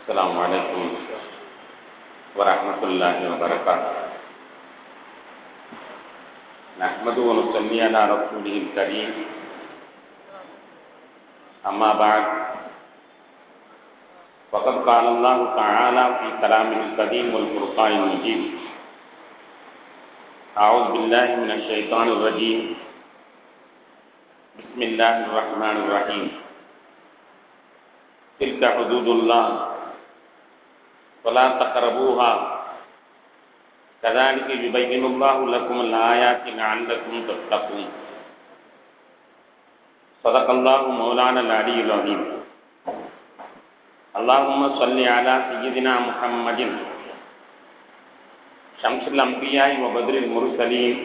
السلام عليكم ورحمة الله وبركاته نحمد ونصلي على رسوله الكريم أما بعد فقد قال الله تعالى في كلامه القديم والفرقان المجيد أعوذ بالله من الشيطان الرجيم بسم الله الرحمن الرحيم تلك حدود الله فلا تقربوها كذلك يبين الله لكم الآيات لعلكم تتقون صدق الله مولانا العلي العظيم اللهم صل على سيدنا محمد شمس الأنبياء وبدر المرسلين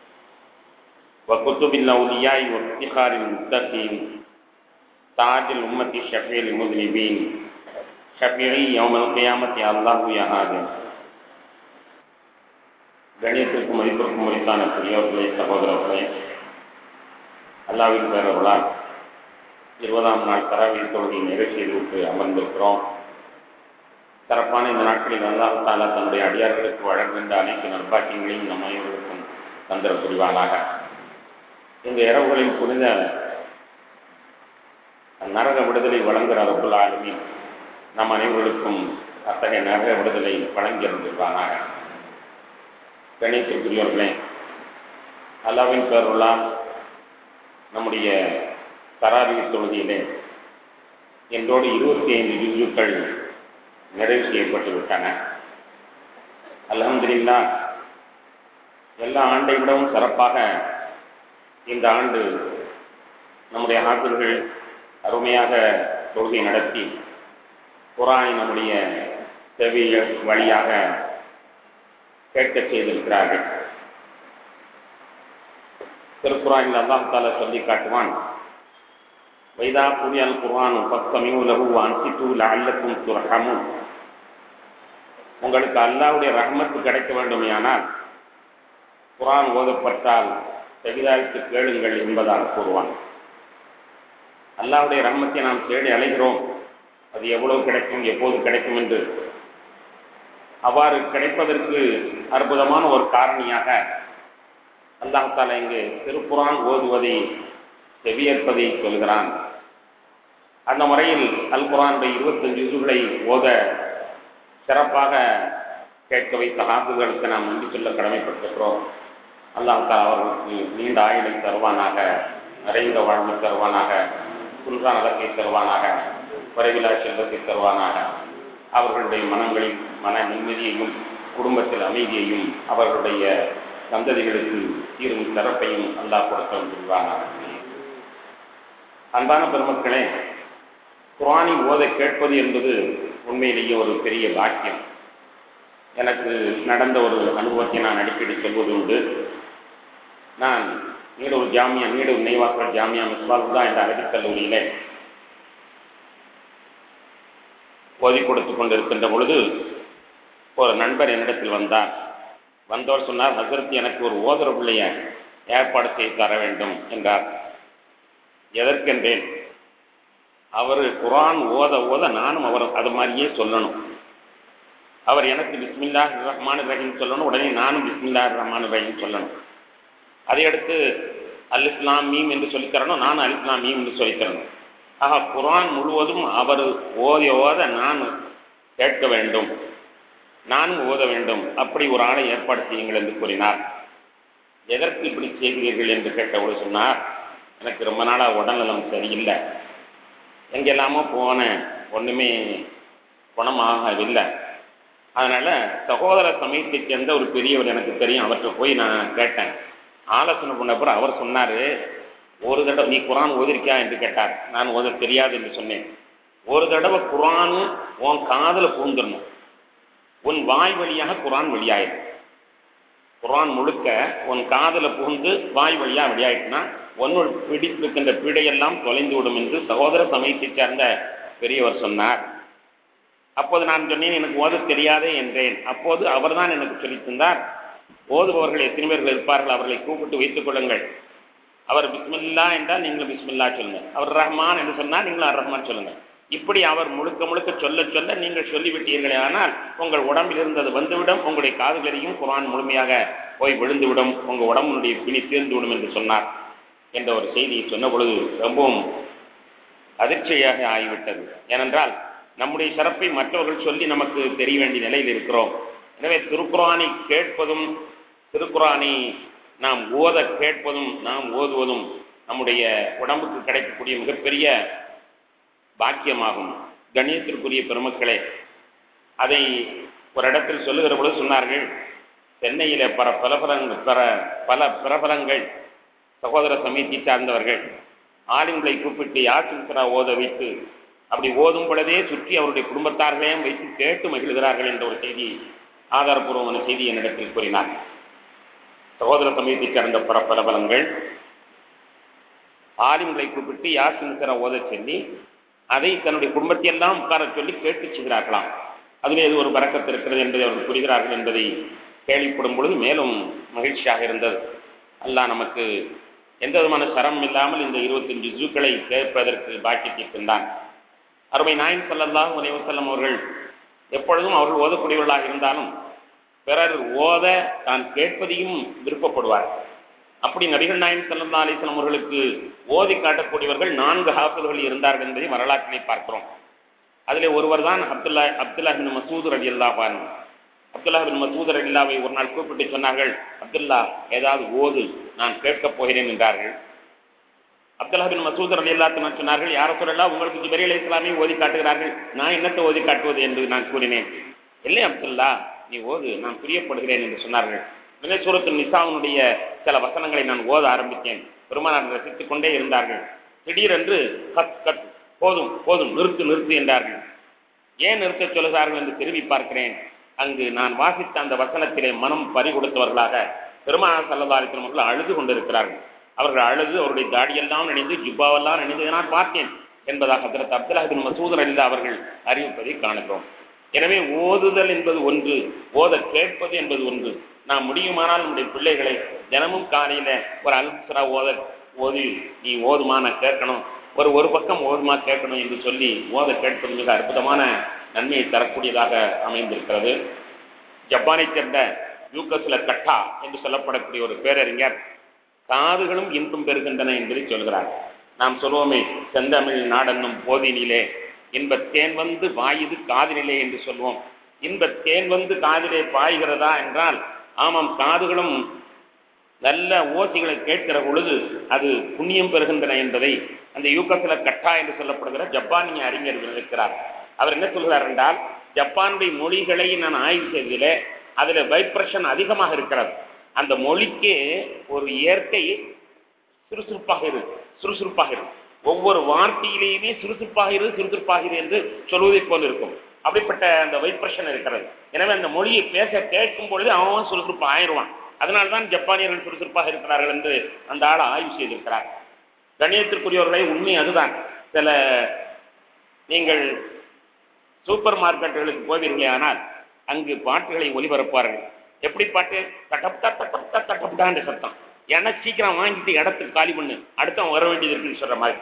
وكتب الأولياء وافتخار المتقين تاج الأمة الشفيع المذنبين شفيعي يوم القيامة الله يا هادم கணியத்திற்கும் மதிப்பிற்கும் முறைத்தான பெரியோர்களே சகோதரர்களே அல்லாவின் பேரவர்களால் இருபதாம் நாள் தராவி தொழுகை நிறைவு செய்துவிட்டு அமர்ந்திருக்கிறோம் சிறப்பான இந்த நாட்களில் அல்லாஹ் தாலா தன்னுடைய அடியார்களுக்கு வழங்குகின்ற அனைத்து நற்பாக்கியங்களையும் நம் அனைவருக்கும் தந்திர புரிவானாக இந்த இரவுகளின் புனித நரக விடுதலை வழங்குகிற ரப்புல் ஆலமீன் நம் அனைவர்களுக்கும் அத்தகைய நரக விடுதலை வழங்கியிருந்திருவானாக கணித்திற்குரியவர்களே அல்லாவின் பேருள்ளால் நம்முடைய தராவி தொகுதியிலே என்றோடு இருபத்தி ஐந்து ரிவ்யூக்கள் நிறைவு செய்யப்பட்டு விட்டன அலமதுல்லா எல்லா ஆண்டை விடவும் சிறப்பாக இந்த ஆண்டு நம்முடைய ஆசிரியர்கள் அருமையாக தொழுகை நடத்தி குரானை நம்முடைய செவி வழியாக கேட்க செய்திருக்கிறார்கள் திருக்குறானில் அல்லாம் தால சொல்லி காட்டுவான் வைதா புரியல் குர்ஆன் பக்கமியூ லகு அன்சிட்டு லஅல்லக்கும் துர்ஹமுன் உங்களுக்கு அல்லாவுடைய ரஹமத்து கிடைக்க வேண்டுமையானால் குரான் ஓதப்பட்டால் செவிதாய்த்து கேளுங்கள் என்பதாக கூறுவான் அல்லாவுடைய ரஹமத்தை நாம் தேடி அலைகிறோம் அது எவ்வளவு கிடைக்கும் எப்போது கிடைக்கும் என்று அவ்வாறு கிடைப்பதற்கு அற்புதமான ஒரு காரணியாக அல்லாஹால இங்கு திருப்புறான் ஓதுவதை செவியேற்பதை சொல்கிறான் அந்த முறையில் அல் குரானுடைய இருபத்தஞ்சு இதுகளை ஓத சிறப்பாக கேட்க வைத்த ஹாப்புகளுக்கு நாம் நன்றி சொல்ல கடமைப்பட்டிருக்கிறோம் அல்லாஹால அவர்களுக்கு நீண்ட ஆயுளை தருவானாக நிறைந்த வாழ்வு தருவானாக குன்றா நலத்தை தருவானாக குறைவிலா செல்வத்தை தருவானாக அவர்களுடைய மனங்களில் மன நிம்மதியையும் குடும்பத்தில் அமைதியையும் அவர்களுடைய சந்ததிகளுக்கு தீரும் சிறப்பையும் அல்லாஹ் கொடுக்க புரிவானாக அன்பான பெருமக்களே குரானி ஓத கேட்பது என்பது உண்மையிலேயே ஒரு பெரிய பாக்கியம் எனக்கு நடந்த ஒரு அனுபவத்தை நான் அடிக்கடி சொல்வது உண்டு நான் நீடூர் ஜாமியா நீடூர் நெய்வாக்கல் ஜாமியா மிஸ்பாலுதா என்ற அரபிக் கல்லூரியிலே ஓதி கொடுத்து கொண்டிருக்கின்ற பொழுது ஒரு நண்பர் என்னிடத்தில் வந்தார் வந்தவர் சொன்னார் ஹசரத் எனக்கு ஒரு ஓதர பிள்ளைய ஏற்பாடு செய்து தர வேண்டும் என்றார் எதற்கென்றேன் அவர் குரான் ஓத ஓத நானும் அவர் அது மாதிரியே சொல்லணும் அவர் எனக்கு பிஸ்மில்லா ரஹ்மான் ரஹீம் சொல்லணும் உடனே நானும் பிஸ்மில்லா ரஹ்மான் ரஹீம் சொல்லணும் அதையடுத்து அல் இஸ்லாம் மீம் என்று சொல்லித்தரணும் நானும் அல் இஸ்லாம் மீம் என்று சொல்லித்தரணும் ஆக குரான் முழுவதும் அவர் ஓத ஓத நான் கேட்க வேண்டும் நானும் ஓத வேண்டும் அப்படி ஒரு ஆளை ஏற்பாடு செய்யுங்கள் என்று கூறினார் எதற்கு இப்படி செய்கிறீர்கள் என்று கேட்டபோது சொன்னார் எனக்கு ரொம்ப நாளாக உடல்நலம் சரியில்லை எங்கெல்லாமோ போனேன் ஒன்றுமே குணமாகவில்லை அதனால சகோதர சமயத்தை சேர்ந்த ஒரு பெரியவர் எனக்கு தெரியும் அவர்கிட்ட போய் நான் கேட்டேன் ஆலோசனை பண்ணப்பறம் அவர் சொன்னார் ஒரு தடவை நீ குரான் ஓதிருக்கியா என்று கேட்டார் நான் ஓத தெரியாது என்று சொன்னேன் ஒரு தடவை குரான் உன் காதல பூந்துடணும் உன் வாய் வழியாக குரான் வெளியாயிடும் குரான் முழுக்க உன் காதல புகுந்து வாய் வழியா வெளியாயிட்டுனா உன்னோட பிடித்திருக்கின்ற பீடையெல்லாம் தொலைந்து விடும் என்று சகோதர சமயத்தை சேர்ந்த பெரியவர் சொன்னார் அப்போது நான் சொன்னேன் எனக்கு ஓத தெரியாதே என்றேன் அப்போது அவர்தான் எனக்கு சொல்லித் தந்தார் ஓதுபவர்கள் எத்தனை பேர்கள் இருப்பார்கள் அவர்களை கூப்பிட்டு வைத்துக் கொள்ளுங்கள் அவர் பிஸ்மில்லா என்றால் நீங்களும் பிஸ்மில்லா சொல்லுங்க அவர் ரஹ்மான் என்று சொன்னால் நீங்களும் அர் ரஹ்மான் சொல்லுங்க இப்படி அவர் முழுக்க முழுக்க சொல்ல சொல்ல நீங்கள் சொல்லிவிட்டீர்களே ஆனால் உங்கள் உடம்பில் இருந்தது வந்துவிடும் உங்களுடைய காதுகளையும் குரான் முழுமையாக போய் விழுந்துவிடும் உங்க உடம்புடைய பிணி தீர்ந்துவிடும் என்று சொன்னார் என்ற ஒரு செய்தியை சொன்ன பொழுது ரொம்பவும் அதிர்ச்சியாக ஆகிவிட்டது ஏனென்றால் நம்முடைய சிறப்பை மற்றவர்கள் சொல்லி நமக்கு தெரிய வேண்டிய நிலையில் இருக்கிறோம் எனவே திருக்குறானை கேட்பதும் திருக்குறானை நாம் ஓத கேட்பதும் நாம் ஓதுவதும் நம்முடைய உடம்புக்கு கிடைக்கக்கூடிய மிகப்பெரிய பாக்கியமாகும் கணியத்திற்குரிய பெருமக்களே அதை ஒரு இடத்தில் சொல்லுகிற பொழுது சொன்னார்கள் சென்னையில பல பிரபலங்கள் பல பல பிரபலங்கள் சகோதர சமீதி சார்ந்தவர்கள் ஆளுங்களை கூப்பிட்டு யாசின்சரா ஓத வைத்து அப்படி ஓதும் பொழுதே சுற்றி அவருடைய குடும்பத்தார்களையும் வைத்து கேட்டு மகிழ்கிறார்கள் என்ற ஒரு செய்தி ஆதாரபூர்வமான செய்தி என்னிடத்தில் கூறினார் சகோதர சமீதி சார்ந்த பல பிரபலங்கள் ஆலிம்களை கூப்பிட்டு யாசின்சரா ஓத சொல்லி அதை தன்னுடைய குடும்பத்தை எல்லாம் உட்கார சொல்லி கேட்டு செய்கிறார்களாம் அதிலே அது ஒரு பறக்கத்து இருக்கிறது என்பதை அவர்கள் புரிகிறார்கள் என்பதை கேள்விப்படும் பொழுது மேலும் மகிழ்ச்சியாக இருந்தது அல்லாஹ் நமக்கு எந்த விதமான சிரமம் இல்லாமல் இந்த இருபத்தஞ்சு ஜூக்களை கேட்பதற்கு பாக்கியத்தை தந்தான் அருமை நாயன் சல்லல்லாஹ் உலைவசல்லம் அவர்கள் எப்பொழுதும் அவர்கள் ஓதக்கூடியவர்களாக இருந்தாலும் பிறர் ஓத தான் கேட்பதையும் விருப்பப்படுவார் அப்படி நபிகள் நாயன் சல்லா அலிஸ்லாம் அவர்களுக்கு ஓதி காட்டக்கூடியவர்கள் நான்கு ஹாஃபில்கள் இருந்தார்கள் என்பதை வரலாற்றினை பார்க்கிறோம் அதிலே ஒருவர் தான் அப்துல்லா அப்துல்லா பின் மசூத் ரடி அல்லாஹான் அப்துல்லா பின் மசூத் ரடில்லாவை ஒரு நாள் கூப்பிட்டு சொன்னார்கள் அப்துல்லா ஏதாவது ஓது நான் கேட்கப் போகிறேன் என்றார்கள் அப்துல்லா பின் மசூத் ரடி அல்லா சொன்னார்கள் யார சொல்லலாம் உங்களுக்கு ஜிபரி அலி இஸ்லாமை ஓதி காட்டுகிறார்கள் நான் என்னத்தை ஓதி காட்டுவது என்று நான் கூறினேன் இல்லை அப்துல்லா நீ ஓது நான் பிரியப்படுகிறேன் என்று சொன்னார்கள் உடனே சூரத்து நிசாவுனுடைய சில வசனங்களை நான் ஓத ஆரம்பித்தேன் பெருமானார் ரசித்துக் கொண்டே இருந்தார்கள் திடீரென்று கத் கத் போதும் போதும் நிறுத்து நிறுத்து என்றார்கள் ஏன் நிறுத்த சொல்லுகிறார்கள் என்று திரும்பி பார்க்கிறேன் அங்கு நான் வாசித்த அந்த வசனத்திலே மனம் பறி கொடுத்தவர்களாக பெருமானார் சல்லதாரித்தன் அவர்கள் அழுது கொண்டிருக்கிறார்கள் அவர்கள் அழுது அவருடைய தாடியெல்லாம் நினைந்து ஜிப்பாவெல்லாம் நினைந்து நான் பார்த்தேன் என்பதாக ஹசரத் அப்துல்லாஹின் மசூதர் அல்லா அவர்கள் அறிவிப்பதை காணுகிறோம் எனவே ஓதுதல் என்பது ஒன்று ஓத கேட்பது என்பது ஒன்று நாம் முடியுமானால் நம்முடைய பிள்ளைகளை தினமும் காலையில ஒரு அல்சரா ஓத ஓதி நீ ஓதுமா நான் கேட்கணும் ஒரு ஒரு பக்கம் ஓதுமா கேட்கணும் என்று சொல்லி ஓத கேட்பது மிக அற்புதமான நன்மையை தரக்கூடியதாக அமைந்திருக்கிறது ஜப்பானை சேர்ந்த யூகஸ்ல கட்டா என்று சொல்லப்படக்கூடிய ஒரு பேரறிஞர் காதுகளும் இன்பம் பெறுகின்றன என்பதை சொல்கிறார் நாம் சொல்வோமே செந்தமிழ் நாடென்னும் போதினிலே இன்பத்தேன் வந்து வாயுது காதினிலே என்று சொல்வோம் இன்பத்தேன் வந்து காதிலே பாய்கிறதா என்றால் ஆமாம் காதுகளும் நல்ல ஓசைகளை கேட்கிற பொழுது அது புண்ணியம் பெறுகின்றன என்பதை அந்த யூகசில கட்டா என்று சொல்லப்படுகிற ஜப்பானிய அறிஞர் இருக்கிறார் அவர் என்ன சொல்கிறார் என்றால் ஜப்பானுடைய மொழிகளை நான் ஆய்வு செய்ததிலே அதுல வைப்ரஷன் அதிகமாக இருக்கிறது அந்த மொழிக்கு ஒரு இயற்கை சுறுசுறுப்பாக இருக்கு சுறுசுறுப்பாக இருக்கு ஒவ்வொரு வார்த்தையிலேயுமே சுறுசுறுப்பாக இரு சுறுசுறுப்பாக இரு என்று சொல்வதை போல் இருக்கும் அப்படிப்பட்ட அந்த வைப்ரஷன் இருக்கிறது எனவே அந்த மொழியை பேச கேட்கும் பொழுது அவன் சுறுசுறுப்பு ஆயிடுவான் அதனால்தான் ஜப்பானியர்கள் சுறுசுறுப்பாக இருக்கிறார்கள் என்று அந்த ஆளை ஆய்வு செய்திருக்கிறார் கணியத்திற்குரியவர்களை உண்மை அதுதான் சில நீங்கள் சூப்பர் மார்க்கெட்டுகளுக்கு போவீர்களே ஆனால் அங்கு பாட்டுகளை ஒலிபரப்பார்கள் எப்படி பாட்டு தட்டப்டா தட்டப்டா தட்டப்டான்ற சத்தம் ஏன்னா சீக்கிரம் வாங்கிட்டு இடத்துக்கு காலி பண்ணு அடுத்தவன் வர வேண்டியது இருக்குன்னு சொல்ற மாதிரி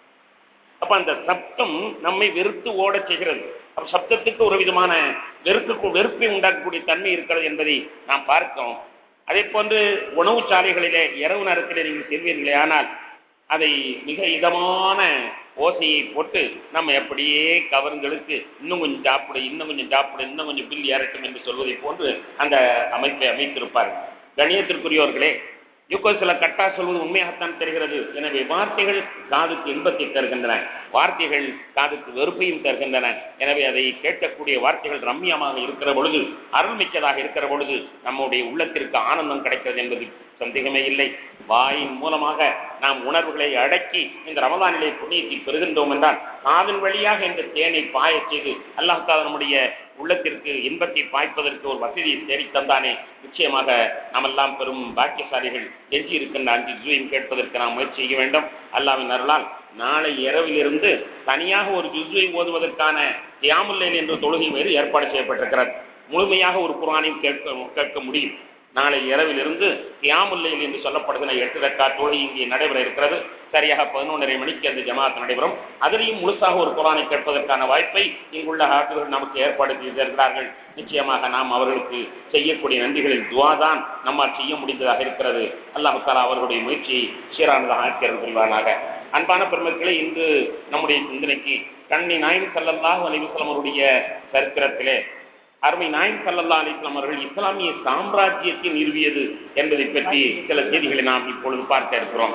அப்ப அந்த சப்தம் நம்மை வெறுத்து ஓட செய்கிறது அப்ப சப்தத்துக்கு ஒரு விதமான வெறுப்பு வெறுப்பை உண்டாக்கக்கூடிய தன்மை இருக்கிறது என்பதை நாம் பார்க்கிறோம் அதே போன்று உணவு சாலைகளிலே இரவு நேரத்திலே நீங்கள் செல்வீர்களே ஆனால் அதை மிக இதமான ஓசையை போட்டு நம்ம எப்படியே கவர்ந்தெடுத்து இன்னும் கொஞ்சம் சாப்பிடு இன்னும் கொஞ்சம் சாப்பிடு இன்னும் கொஞ்சம் பில் ஏறட்டும் என்று சொல்வதை போன்று அந்த அமைப்பை அமைத்திருப்பார்கள் கணியத்திற்குரியவர்களே யுக்கோ சில கட்டா சொல்வது உண்மையாகத்தான் தெரிகிறது எனவே வார்த்தைகள் காதுக்கு இன்பத்தை தருகின்றன வார்த்தைகள் காதுக்கு வெறுப்பையும் தருகின்றன எனவே அதை கேட்கக்கூடிய வார்த்தைகள் ரம்மியமாக இருக்கிற பொழுது அருள்மிக்கதாக இருக்கிற பொழுது நம்முடைய உள்ளத்திற்கு ஆனந்தம் கிடைக்கிறது என்பது சந்தேகமே இல்லை வாயின் மூலமாக நாம் உணர்வுகளை அடக்கி இந்த ரமதானிலே புண்ணியத்தை பெறுகின்றோம் என்றால் காதல் வழியாக இந்த தேனை பாயச் செய்து அல்லாஹால நம்முடைய உள்ளத்திற்கு இன்பத்தை பாய்ப்பதற்கு ஒரு வசதியை தேடி தந்தானே நிச்சயமாக நாமெல்லாம் பெரும் பாக்கியசாலிகள் எஞ்சி இருக்கின்ற அஞ்சு ஜூயும் கேட்பதற்கு நாம் முயற்சி செய்ய வேண்டும் அல்லாவின் அருளால் நாளை இரவிலிருந்து தனியாக ஒரு ஜுஸ்வை ஓதுவதற்கான தியாமுல்லைல் என்ற தொழுகை வேறு ஏற்பாடு செய்யப்பட்டிருக்கிறது முழுமையாக ஒரு குரானையும் கேட்க கேட்க முடியும் நாளை இரவிலிருந்து தியாமுல்லையில் என்று சொல்லப்படுகிற எட்டு ரக்கா தொழுகை இங்கே நடைபெற இருக்கிறது சரியாக பதினொன்றரை மணிக்கு அந்த ஜமாத் நடைபெறும் அதிலையும் முழுசாக ஒரு குரானை கேட்பதற்கான வாய்ப்பை இங்குள்ள ஆசிரியர்கள் நமக்கு ஏற்பாடு செய்திருக்கிறார்கள் நிச்சயமாக நாம் அவர்களுக்கு செய்யக்கூடிய நன்றிகளில் துவா தான் நம்மால் செய்ய முடிந்ததாக இருக்கிறது அல்லாஹு தாலா அவர்களுடைய முயற்சியை சீரானதாக ஆக்கியர்கள் புரிவானாக அன்பான பெருமக்களே இன்று நம்முடைய சிந்தனைக்கு கண்ணி நாயின் சல்லல்லாஹு அலிவசலம் அவருடைய சரித்திரத்திலே அருமை நாயின் சல்லல்லா அலிஸ்லாம் அவர்கள் இஸ்லாமிய சாம்ராஜ்யத்தை நிறுவியது என்பதை பற்றி சில செய்திகளை நாம் இப்பொழுது பார்க்க இருக்கிறோம்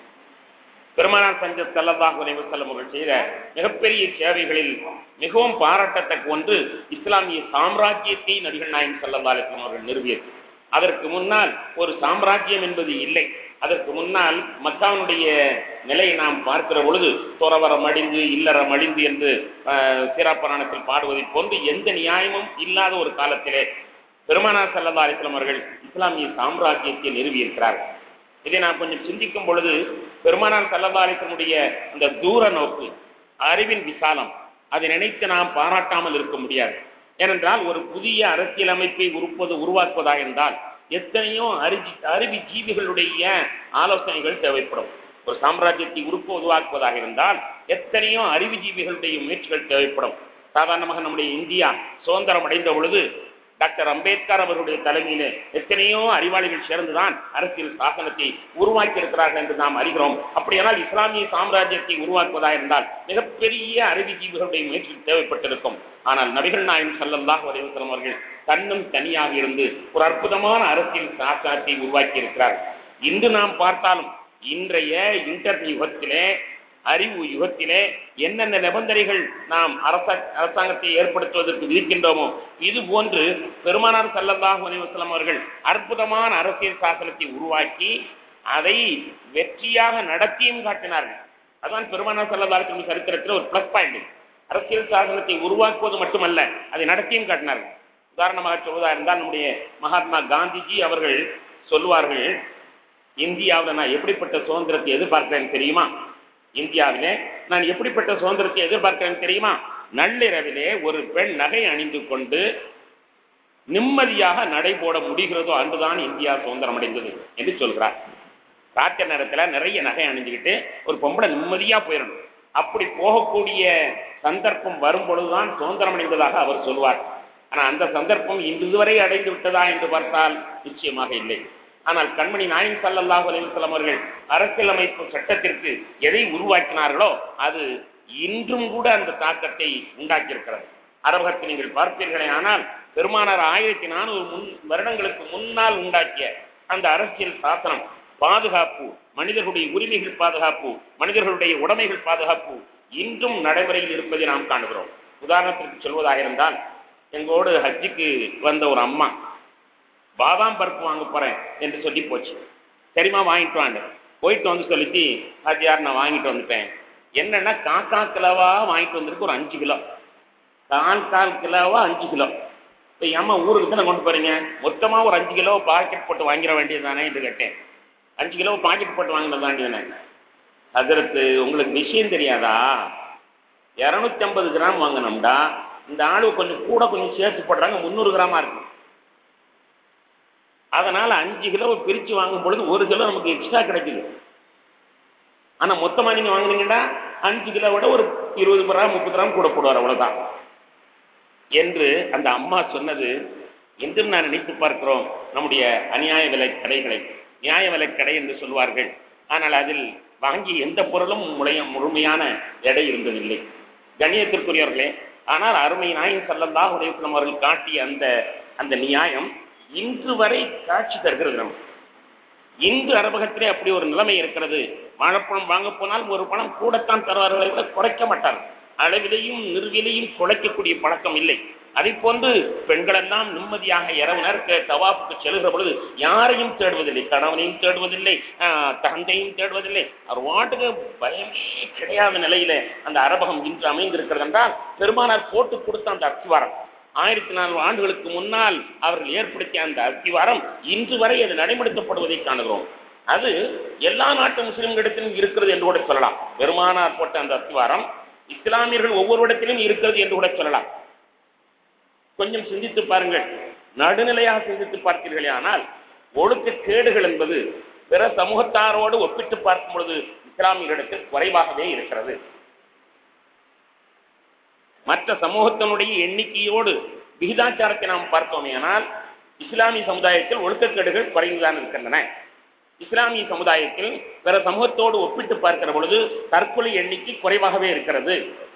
பெருமானார் சஞ்ச சல்லல்லாஹு அலிவசல்லம் அவர்கள் செய்த மிகப்பெரிய சேவைகளில் மிகவும் பாராட்டத்தக்க ஒன்று இஸ்லாமிய சாம்ராஜ்யத்தை நபிகள் நாயின் சல்லல்லா அலிஸ்லாம் அவர்கள் நிறுவியது அதற்கு முன்னால் ஒரு சாம்ராஜ்யம் என்பது இல்லை அதற்கு முன்னால் மக்காவுடைய நிலையை நாம் பார்க்கிற பொழுது துறவரம் அடிந்து இல்லறம் அடிந்து என்று சீராப்பராணத்தில் பாடுவதை போன்று எந்த நியாயமும் இல்லாத ஒரு காலத்திலே பெருமானார் சல்லா அலிஸ்லாம் அவர்கள் இஸ்லாமிய சாம்ராஜ்யத்தை நிறுவியிருக்கிறார்கள் இதை நாம் கொஞ்சம் சிந்திக்கும் பொழுது பெருமானார் சல்லா அலிஸ்லமுடைய அந்த தூர நோக்கு அறிவின் விசாலம் அதை நினைத்து நாம் பாராட்டாமல் இருக்க முடியாது ஏனென்றால் ஒரு புதிய அரசியல் அமைப்பை உருப்பது உருவாக்குவதாக இருந்தால் எத்தனையோ அறிவி அறிவி ஜீவிகளுடைய ஆலோசனைகள் தேவைப்படும் ஒரு சாம்ராஜ்யத்தை உருப்ப உருவாக்குவதாக இருந்தால் எத்தனையோ அறிவுஜீவிகளுடைய முயற்சிகள் தேவைப்படும் சாதாரணமாக நம்முடைய இந்தியா சுதந்திரம் அடைந்த பொழுது டாக்டர் அம்பேத்கர் அவர்களுடைய தலைமையிலே எத்தனையோ அறிவாளிகள் சேர்ந்துதான் அரசியல் சாசனத்தை உருவாக்கி இருக்கிறார்கள் என்று நாம் அறிகிறோம் அப்படியானால் இஸ்லாமிய சாம்ராஜ்யத்தை உருவாக்குவதாக இருந்தால் மிகப்பெரிய அறிவுஜீவிகளுடைய முயற்சி தேவைப்பட்டிருக்கும் ஆனால் நபிகள் நாயகம் சல்லல்லாஹ் அலிவசலம் அவர்கள் தன்னும் தனியாக இருந்து ஒரு அற்புதமான அரசியல் சாசனத்தை உருவாக்கி இருக்கிறார் இன்று நாம் பார்த்தாலும் இன்றைய இன்டர் யுகத்திலே அறிவு யுகத்திலே என்னென்ன நிபந்தனைகள் நாம் அரச அரசாங்கத்தை ஏற்படுத்துவதற்கு விதிக்கின்றோமோ இது போன்று பெருமானார் சல்லல்லாஹ் அலிவசலம் அவர்கள் அற்புதமான அரசியல் சாசனத்தை உருவாக்கி அதை வெற்றியாக நடத்தியும் காட்டினார்கள் அதான் பெருமானார் சல்லல்லா அலிஸ்லம் சரித்திரத்தில் ஒரு பிளஸ் பாயிண்ட் அரசியல் சாசனத்தை உருவாக்குவது மட்டுமல்ல அதை நடத்தியும் காட்டினார்கள் உதாரணமாக சொல்வதா இருந்தால் நம்முடைய மகாத்மா காந்திஜி அவர்கள் சொல்லுவார்கள் இந்தியாவில் நான் எப்படிப்பட்ட சுதந்திரத்தை எதிர்பார்க்கிறேன் தெரியுமா இந்தியாவிலே நான் எப்படிப்பட்ட சுதந்திரத்தை எதிர்பார்க்கிறேன் தெரியுமா நள்ளிரவிலே ஒரு பெண் நகை அணிந்து கொண்டு நிம்மதியாக நடைபோட முடிகிறதோ அன்றுதான் இந்தியா சுதந்திரம் அடைந்தது என்று சொல்கிறார் ராத்திர நேரத்துல நிறைய நகை அணிஞ்சுக்கிட்டு ஒரு பொம்பளை நிம்மதியா போயிடணும் அப்படி போகக்கூடிய சந்தர்ப்பம் வரும் பொழுதுதான் சுதந்திரம் அடைந்ததாக அவர் சொல்வார் ஆனா அந்த சந்தர்ப்பம் இதுவரை அடைந்து விட்டதா என்று பார்த்தால் நிச்சயமாக இல்லை ஆனால் கண்மணி நாயின் சல்லல்லாஹு அலிவசலம் அவர்கள் அரசியலமைப்பு சட்டத்திற்கு எதை உருவாக்கினார்களோ அது இன்றும் கூட அந்த தாக்கத்தை உண்டாக்கியிருக்கிறது அரபகத்தை நீங்கள் பார்ப்பீர்களே ஆனால் பெருமானார் ஆயிரத்தி நானூறு முன் வருடங்களுக்கு முன்னால் உண்டாக்கிய அந்த அரசியல் சாசனம் பாதுகாப்பு மனிதர்களுடைய உரிமைகள் பாதுகாப்பு மனிதர்களுடைய உடைமைகள் பாதுகாப்பு இன்றும் நடைமுறையில் இருப்பதை நாம் காணுகிறோம் உதாரணத்திற்கு சொல்வதாக இருந்தால் எங்களோடு ஹஜ்ஜுக்கு வந்த ஒரு அம்மா பாதாம் பருப்பு வாங்க போறேன் என்று சொல்லி போச்சு சரிமா வாங்கிட்டு வாங்க போயிட்டு வந்து சொல்லிச்சு ஹஜ்ஜார் நான் வாங்கிட்டு வந்துட்டேன் என்னன்னா காக்கா கிலோவா வாங்கிட்டு வந்திருக்கு ஒரு அஞ்சு கிலோ கால் கால் கிலோவா அஞ்சு கிலோ இப்போ ஏமா ஊருக்கு தானே கொண்டு போறீங்க மொத்தமா ஒரு அஞ்சு கிலோ பாக்கெட் போட்டு வாங்கிட வேண்டியது தானே என்று கேட்டேன் அஞ்சு கிலோ பாக்கெட் போட்டு வாங்கினது தானே அதற்கு உங்களுக்கு விஷயம் தெரியாதா இரநூத்தி ஐம்பது கிராம் வாங்கினோம்டா இந்த ஆளு கொஞ்சம் கூட கொஞ்சம் சேர்த்து போடுறாங்க முந்நூறு கிராமா இருக்கு அதனால அஞ்சு கிலோ பிரிச்சு வாங்கும் பொழுது ஒரு கிலோ நமக்கு எக்ஸ்ட்ரா கிடைக்குது ஆனா மொத்தமா நீங்க வாங்குனீங்கன்னா அஞ்சு கிலோ விட ஒரு இருபது கிராம் முப்பது கிராம் கூட போடுவார் அவ்வளவுதான் என்று அந்த அம்மா சொன்னது என்றும் நான் நினைத்து பார்க்கிறோம் நம்முடைய அநியாய விலை கடைகளை நியாய விலை கடை என்று சொல்வார்கள் ஆனால் அதில் வாங்கி எந்த பொருளும் முளைய முழுமையான எடை இருந்ததில்லை கணியத்திற்குரியவர்களே ஆனால் அருமை நாயின் சல்லல்லாஹ் உடையம் அவர்கள் காட்டிய அந்த அந்த நியாயம் இன்று வரை காட்சி தருகிறது நமக்கு இன்று அரபகத்திலே அப்படி ஒரு நிலைமை இருக்கிறது வாழைப்பழம் வாங்க போனால் ஒரு பழம் கூடத்தான் தருவார்களை விட குறைக்க மாட்டார்கள் அளவிலையும் நிறுவிலையும் குறைக்கக்கூடிய பழக்கம் இல்லை அதை போன்று பெண்கள் எல்லாம் நிம்மதியாக இரவினர் தவாப்புக்கு செல்கிற பொழுது யாரையும் தேடுவதில்லை கணவனையும் தேடுவதில்லை தந்தையும் தேடுவதில்லை அவர் வாட்டுக்கு பயமே கிடையாத நிலையில அந்த அரபகம் இன்று அமைந்திருக்கிறது என்றால் பெருமானார் போட்டு கொடுத்த அந்த அத்திவாரம் ஆயிரத்தி நானூறு ஆண்டுகளுக்கு முன்னால் அவர்கள் ஏற்படுத்திய அந்த அத்திவாரம் இன்று வரை அது நடைமுறைப்படுத்துவதை காணுகிறோம் அது எல்லா நாட்டு முஸ்லிம்களிடத்திலும் இருக்கிறது என்று கூட சொல்லலாம் பெருமானார் போட்ட அந்த அத்திவாரம் இஸ்லாமியர்கள் ஒவ்வொரு இடத்திலும் இருக்கிறது என்று கூட சொல்லலாம் கொஞ்சம் சிந்தித்து பாருங்கள் நடுநிலையாக சிந்தித்து பார்த்தீர்களே ஆனால் ஒழுக்க கேடுகள் என்பது பிற சமூகத்தாரோடு ஒப்பிட்டு பார்க்கும் பொழுது இஸ்லாமியர்களிடத்தில் குறைவாகவே இருக்கிறது மற்ற சமூகத்தினுடைய எண்ணிக்கையோடு விகிதாச்சாரத்தை நாம் பார்த்தோமே ஆனால் இஸ்லாமிய சமுதாயத்தில் ஒழுக்கக்கேடுகள் குறைந்துதான் இருக்கின்றன இஸ்லாமிய சமுதாயத்தில் பிற சமூகத்தோடு ஒப்பிட்டு பார்க்கிற பொழுது தற்கொலை எண்ணிக்கை குறைவாகவே இருக்கிறது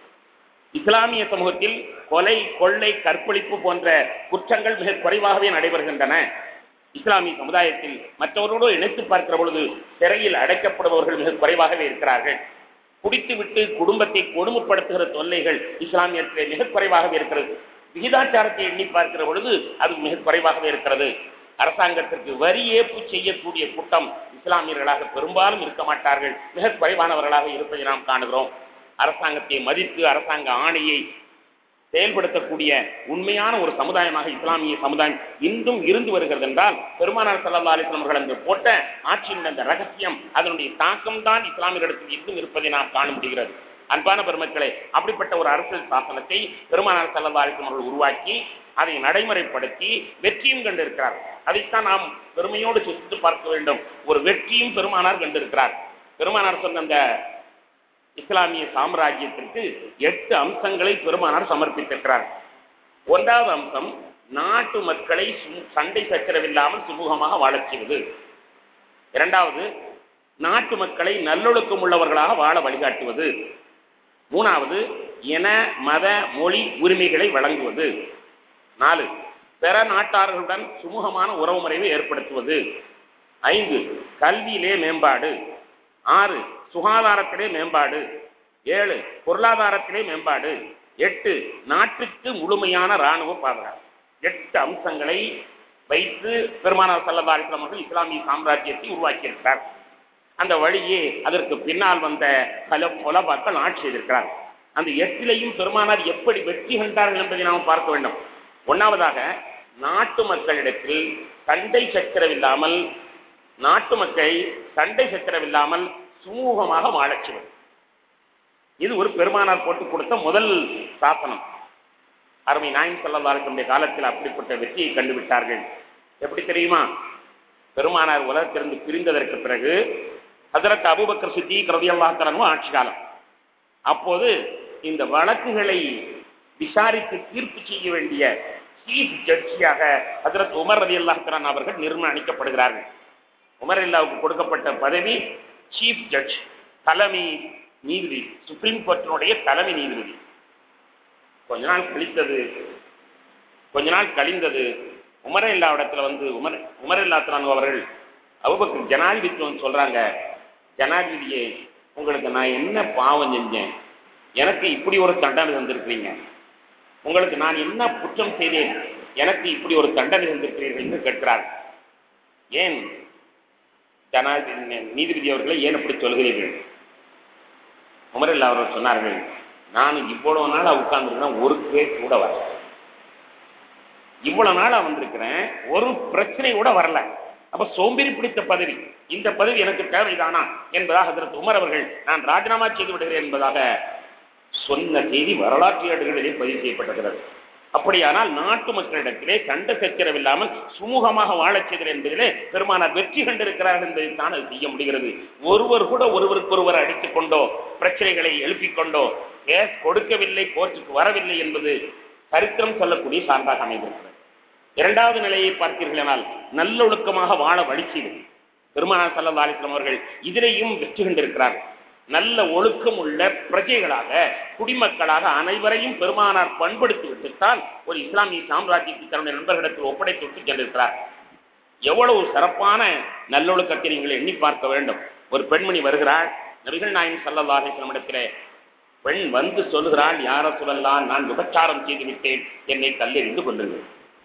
இஸ்லாமிய சமூகத்தில் கொலை கொள்ளை கற்பழிப்பு போன்ற குற்றங்கள் மிக குறைவாகவே நடைபெறுகின்றன இஸ்லாமிய சமுதாயத்தில் மற்றவரோடு இணைத்து பார்க்கிற பொழுது சிறையில் அடைக்கப்படுபவர்கள் மிக குறைவாகவே இருக்கிறார்கள் குடித்துவிட்டு குடும்பத்தை கொடுமைப்படுத்துகிற தொல்லைகள் இஸ்லாமியத்திலே மிக குறைவாகவே இருக்கிறது விகிதாச்சாரத்தை எண்ணி பார்க்கிற பொழுது அது மிக குறைவாகவே இருக்கிறது அரசாங்கத்திற்கு வரி ஏற்பு செய்யக்கூடிய கூட்டம் இஸ்லாமியர்களாக பெரும்பாலும் இருக்க மாட்டார்கள் மிக குறைவானவர்களாக இருப்பதை நாம் காணுகிறோம் அரசாங்கத்தை மதித்து அரசாங்க ஆணையை செயல்படுத்தக்கூடிய உண்மையான ஒரு சமுதாயமாக இஸ்லாமிய சமுதாயம் இன்றும் இருந்து வருகிறது என்றால் பெருமானார் சல்லா அலிஸ்லாம் அவர்கள் அந்த போட்ட ஆட்சியின் அந்த ரகசியம் அதனுடைய தாக்கம் தான் இஸ்லாமியர்களிடத்தில் இன்றும் இருப்பதை நாம் காண முடிகிறது அன்பான பெருமக்களே அப்படிப்பட்ட ஒரு அரசியல் சாசனத்தை பெருமானார் சல்லா அலிஸ்லாம் அவர்கள் உருவாக்கி அதை நடைமுறைப்படுத்தி வெற்றியும் கண்டிருக்கிறார் அதைத்தான் நாம் பெருமையோடு சிந்தித்து பார்க்க வேண்டும் ஒரு வெற்றியும் பெருமானார் கண்டிருக்கிறார் பெருமானார் சொன்ன அந்த இஸ்லாமிய சாம்ராஜ்யத்திற்கு எட்டு அம்சங்களை பெருமானார் சமர்ப்பித்திருக்கிறார் ஒன்றாவது அம்சம் நாட்டு மக்களை சண்டை சச்சரவில்லாமல் சுமூகமாக வாழச் செய்வது இரண்டாவது நாட்டு மக்களை நல்லொழுக்கம் உள்ளவர்களாக வாழ வழிகாட்டுவது மூணாவது என மத மொழி உரிமைகளை வழங்குவது நாலு பிற நாட்டார்களுடன் சுமூகமான உறவு முறையை ஏற்படுத்துவது ஐந்து கல்வியிலே மேம்பாடு ஆறு சுகாதாரத்திலே மேம்பாடு ஏழு பொருளாதாரத்திலே மேம்பாடு எட்டு நாட்டுக்கு முழுமையான ராணுவ பாதுகாப்பு எட்டு அம்சங்களை வைத்து பெருமானார் சல்லா அலிஸ்லாம் அவர்கள் இஸ்லாமிய சாம்ராஜ்யத்தை உருவாக்கியிருக்கிறார் அந்த வழியே அதற்கு பின்னால் வந்த பல கொலபாக்கள் ஆட்சி செய்திருக்கிறார் அந்த எட்டிலையும் பெருமானார் எப்படி வெற்றி கண்டார்கள் என்பதை நாம் பார்க்க வேண்டும் ஒன்னாவதாக நாட்டு மக்களிடத்தில் சண்டை சச்சரவில்லாமல் நாட்டு மக்களை சண்டை சச்சரவில்லாமல் சுமூகமாக வாழச் செய்வது இது ஒரு பெருமானார் போட்டு கொடுத்த முதல் சாசனம் அருமை நாயின் செல்லவாருடைய காலத்தில் அப்படிப்பட்ட வெற்றியை கண்டுவிட்டார்கள் எப்படி தெரியுமா பெருமானார் உலகத்திலிருந்து பிரிந்ததற்கு பிறகு ஹசரத் அபுபக்கர் சித்தி கரதியல்லாத்தரனும் ஆட்சி காலம் அப்போது இந்த வழக்குகளை விசாரித்து தீர்ப்பு செய்ய வேண்டிய சீஃப் ஜட்ஜியாக ஹசரத் உமர் ரதி அல்லாஹரான் அவர்கள் நிர்மாணிக்கப்படுகிறார்கள் உமர் அல்லாவுக்கு கொடுக்கப்பட்ட பதவி சீஃப் ஜட்ஜ் தலைமை நீதிபதி சுப்ரீம் கோர்ட்டினுடைய தலைமை நீதிபதி கொஞ்ச நாள் கழித்தது கொஞ்ச நாள் கழிந்தது உமர இல்லாவிடத்துல வந்து உமர் உமர் இல்லாத்தான் அவர்கள் அவுபக்கு ஜனாதிபதி வந்து சொல்றாங்க ஜனாதிபதியே உங்களுக்கு நான் என்ன பாவம் செஞ்சேன் எனக்கு இப்படி ஒரு தண்டனை தந்திருக்கிறீங்க உங்களுக்கு நான் என்ன குற்றம் செய்தேன் எனக்கு இப்படி ஒரு தண்டனை தந்திருக்கிறீர்கள் என்று கேட்கிறார் ஏன் ஜனாதிபதி நீதிபதி அவர்களை ஏன் அப்படி சொல்கிறீர்கள் உமரில் அவர்கள் சொன்னார்கள் நான் இவ்வளவு நாளா உட்கார்ந்துருக்கேன் ஒரு கேஸ் கூட வரல இவ்வளவு நாளா வந்திருக்கிறேன் ஒரு பிரச்சனை கூட வரல அப்ப சோம்பேறி பிடித்த பதவி இந்த பதவி எனக்கு தேவைதானா என்பதாக அதற்கு உமர் அவர்கள் நான் ராஜினாமா செய்து விடுகிறேன் என்பதாக சொன்ன செய்தி வரலாற்று ஏடுகளிலே பதிவு செய்யப்பட்டிருக்கிறது அப்படியானால் நாட்டு மக்களிடத்திலே கண்ட சச்சரவில்லாமல் சுமூகமாக வாழச் செய்தல் என்பதிலே பெருமானார் வெற்றி கண்டிருக்கிறார்கள் என்பதைத்தான் அது செய்ய முடிகிறது ஒருவர் கூட ஒருவருக்கொருவர் அடித்துக் கொண்டோ பிரச்சனைகளை எழுப்பிக் கொண்டோ கேஸ் கொடுக்கவில்லை கோர்ட்டுக்கு வரவில்லை என்பது சரித்திரம் சொல்லக்கூடிய சான்றாக அமைந்திருக்கிறது இரண்டாவது நிலையை பார்த்தீர்களானால் நல்லொழுக்கமாக வாழ வழி செய்வது பெருமானார் சல்லா அலிஸ்லாம் அவர்கள் இதிலேயும் வெற்றி கண்டிருக்கிறார்கள் நல்ல ஒழுக்கம் உள்ள பிரஜைகளாக குடிமக்களாக அனைவரையும் பெருமானார் பண்படுத்தி விட்டுத்தான் ஒரு இஸ்லாமிய சாம்ராஜ்யத்தை தன்னுடைய நண்பர்களிடத்தில் ஒப்படைத்து விட்டு சென்றிருக்கிறார் எவ்வளவு சிறப்பான நல்லொழுக்கத்தை நீங்கள் எண்ணி பார்க்க வேண்டும் ஒரு பெண்மணி வருகிறாள் நபிகள் நாயன் சல்லல்லாஹி நம்மிடத்திலே பெண் வந்து சொல்லுகிறாள் யார சொல்லலாம் நான் விபச்சாரம் செய்து விட்டேன் என்னை கல்லெறிந்து கொள்ளுங்கள்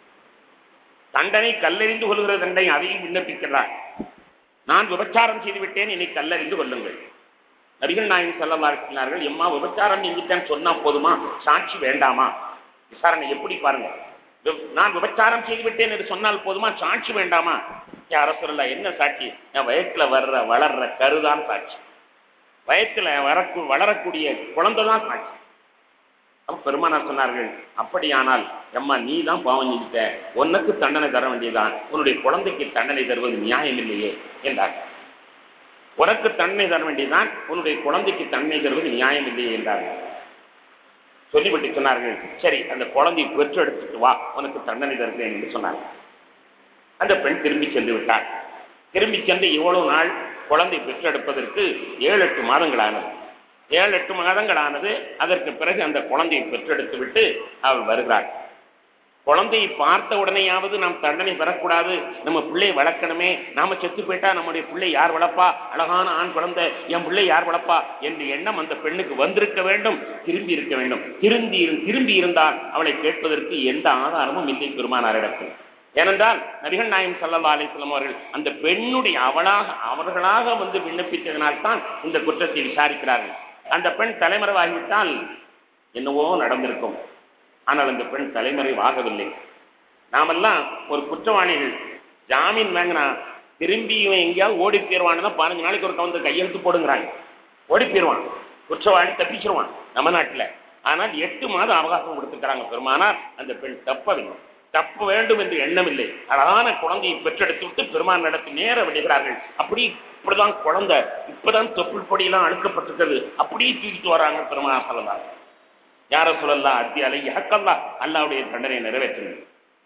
தண்டனை கல்லெறிந்து கொள்கிற தண்டனை அதையும் விண்ணப்பிக்கிறார் நான் விபச்சாரம் செய்து விட்டேன் என்னை கல்லறிந்து கொள்ளுங்கள் நபிகள் நாயகம் செல்லல்லா இருக்கிறார்கள் எம்மா விபச்சாரம் நீங்கிட்டேன்னு சொன்னா போதுமா சாட்சி வேண்டாமா விசாரணை எப்படி பாருங்க நான் விபச்சாரம் செய்து விட்டேன் என்று சொன்னால் போதுமா சாட்சி வேண்டாமா யார சொல்லல என்ன சாட்சி என் வயத்துல வர்ற வளர்ற கருதான் சாட்சி வயத்துல வரக்கு வளரக்கூடிய குழந்தைதான் சாட்சி அப்ப பெருமானார் சொன்னார்கள் அப்படியானால் எம்மா நீ தான் பாவம் செஞ்சுட்ட உனக்கு தண்டனை தர வேண்டியதான் உன்னுடைய குழந்தைக்கு தண்டனை தருவது நியாயம் இல்லையே என்றார் உனக்கு தன்மை தர வேண்டியதுதான் உன்னுடைய குழந்தைக்கு தன்மை தருவது நியாயம் இல்லையே என்றார்கள் சொல்லிவிட்டு சொன்னார்கள் சரி அந்த குழந்தையை பெற்று எடுத்துட்டு வா உனக்கு தண்டனை தருகிறேன் என்று சொன்னார்கள் அந்த பெண் திரும்பி சென்று விட்டார் திரும்பி சென்று இவ்வளவு நாள் குழந்தை பெற்றெடுப்பதற்கு ஏழு எட்டு மாதங்கள் ஆனது ஏழு எட்டு மாதங்கள் ஆனது அதற்கு பிறகு அந்த குழந்தையை பெற்றெடுத்து விட்டு அவள் வருகிறாள் குழந்தையை பார்த்த உடனேயாவது நாம் தண்டனை பெறக்கூடாது நம்ம பிள்ளை வளர்க்கணுமே நாம செத்து போயிட்டா நம்முடைய பிள்ளை யார் வளர்ப்பா அழகான ஆண் குழந்தை என் பிள்ளை யார் வளர்ப்பா என்ற எண்ணம் அந்த பெண்ணுக்கு வந்திருக்க வேண்டும் திரும்பி இருக்க வேண்டும் திரும்பி திரும்பி இருந்தால் அவளை கேட்பதற்கு எந்த ஆதாரமும் இல்லை பெருமானாரிடத்தில் ஏனென்றால் நபிகள் நாயம் சல்லா அலிஸ்லாம் அவர்கள் அந்த பெண்ணுடைய அவளாக அவர்களாக வந்து விண்ணப்பித்ததனால் தான் இந்த குற்றத்தை விசாரிக்கிறார்கள் அந்த பெண் தலைமறைவாகிவிட்டால் என்னவோ நடந்திருக்கும் ஆனால் அந்த பெண் தலைமறைவாகவில்லை நாமெல்லாம் ஒரு குற்றவாளிகள் ஜாமீன் வாங்கினா திரும்பி இவன் எங்கேயாவது ஓடி போயிடுவான்னு பதினஞ்சு நாளைக்கு ஒரு வந்து கையெழுத்து போடுங்கிறாங்க ஓடி போயிடுவான் குற்றவாளி தப்பிச்சிருவான் நம்ம நாட்டில் ஆனால் எட்டு மாதம் அவகாசம் கொடுத்துக்கிறாங்க பெருமானார் அந்த பெண் தப்பவில்லை தப்ப வேண்டும் என்று எண்ணமில்லை அழகான குழந்தையை பெற்றெடுத்து விட்டு பெருமான் நடத்தி நேர விடுகிறார்கள் அப்படி இப்படிதான் குழந்தை இப்பதான் தொப்புள் பொடியெல்லாம் அழுக்கப்பட்டிருக்கிறது அப்படியே தூக்கிட்டு வராங்க பெருமானார் சொல்லலாம் யார சொல்லலாம் அத்தியாலை யாக்கல்லா அல்லாவுடைய தண்டனை நிறைவேற்றுங்க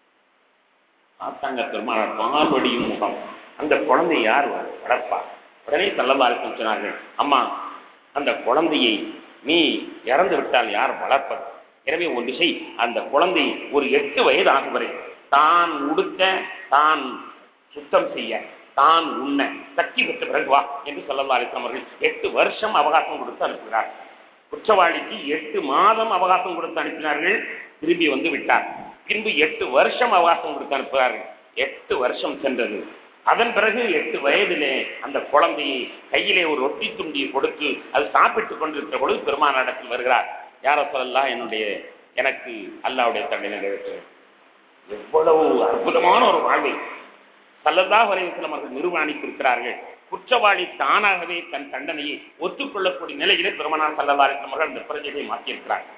பார்த்தாங்க பெருமானார் பால்வடியும் முகம் அந்த குழந்தை யார் வளர்ப்பா உடனே செல்லவாறு சொன்னார்கள் அம்மா அந்த குழந்தையை நீ இறந்து விட்டால் யார் வளர்ப்பது எனவே ஒன்று செய் அந்த குழந்தை ஒரு எட்டு வயது ஆகும் வரை தான் உடுக்க தான் சுத்தம் செய்ய தான் உண்ண சக்தி பெற்ற பிறகு வா என்று சொல்லல்லா அலிஸ்லாம் அவர்கள் எட்டு வருஷம் அவகாசம் கொடுத்து அனுப்புகிறார் குற்றவாளிக்கு எட்டு மாதம் அவகாசம் கொடுத்து அனுப்பினார்கள் திரும்பி வந்து விட்டார் பின்பு எட்டு வருஷம் அவகாசம் கொடுத்து அனுப்புகிறார்கள் எட்டு வருஷம் சென்றது அதன் பிறகு எட்டு வயதிலே அந்த குழந்தையை கையிலே ஒரு ரொட்டி துண்டியை கொடுத்து அது சாப்பிட்டுக் கொண்டிருக்கிற பொழுது பெருமானிடத்தில் வருகிறார் யார சொல்லலாம் என்னுடைய எனக்கு அல்லாவுடைய தண்டனை நிறைவேற்று எவ்வளவு அற்புதமான ஒரு வாழ்வை சல்லல்லா வரைவிசலம் அவர்கள் நிர்வாணித்திருக்கிறார்கள் குற்றவாளி தானாகவே தன் தண்டனையை ஒத்துக்கொள்ளக்கூடிய நிலையிலே பெருமனார் சல்லல்லா அலிஸ்லம் அவர்கள் அந்த பிரஜையை மாற்றியிருக்கிறார்கள்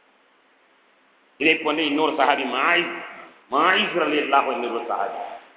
இதே போன்று இன்னொரு சகாதி மாய் மாயிசுரல் எல்லாக இன்னொரு சகாதி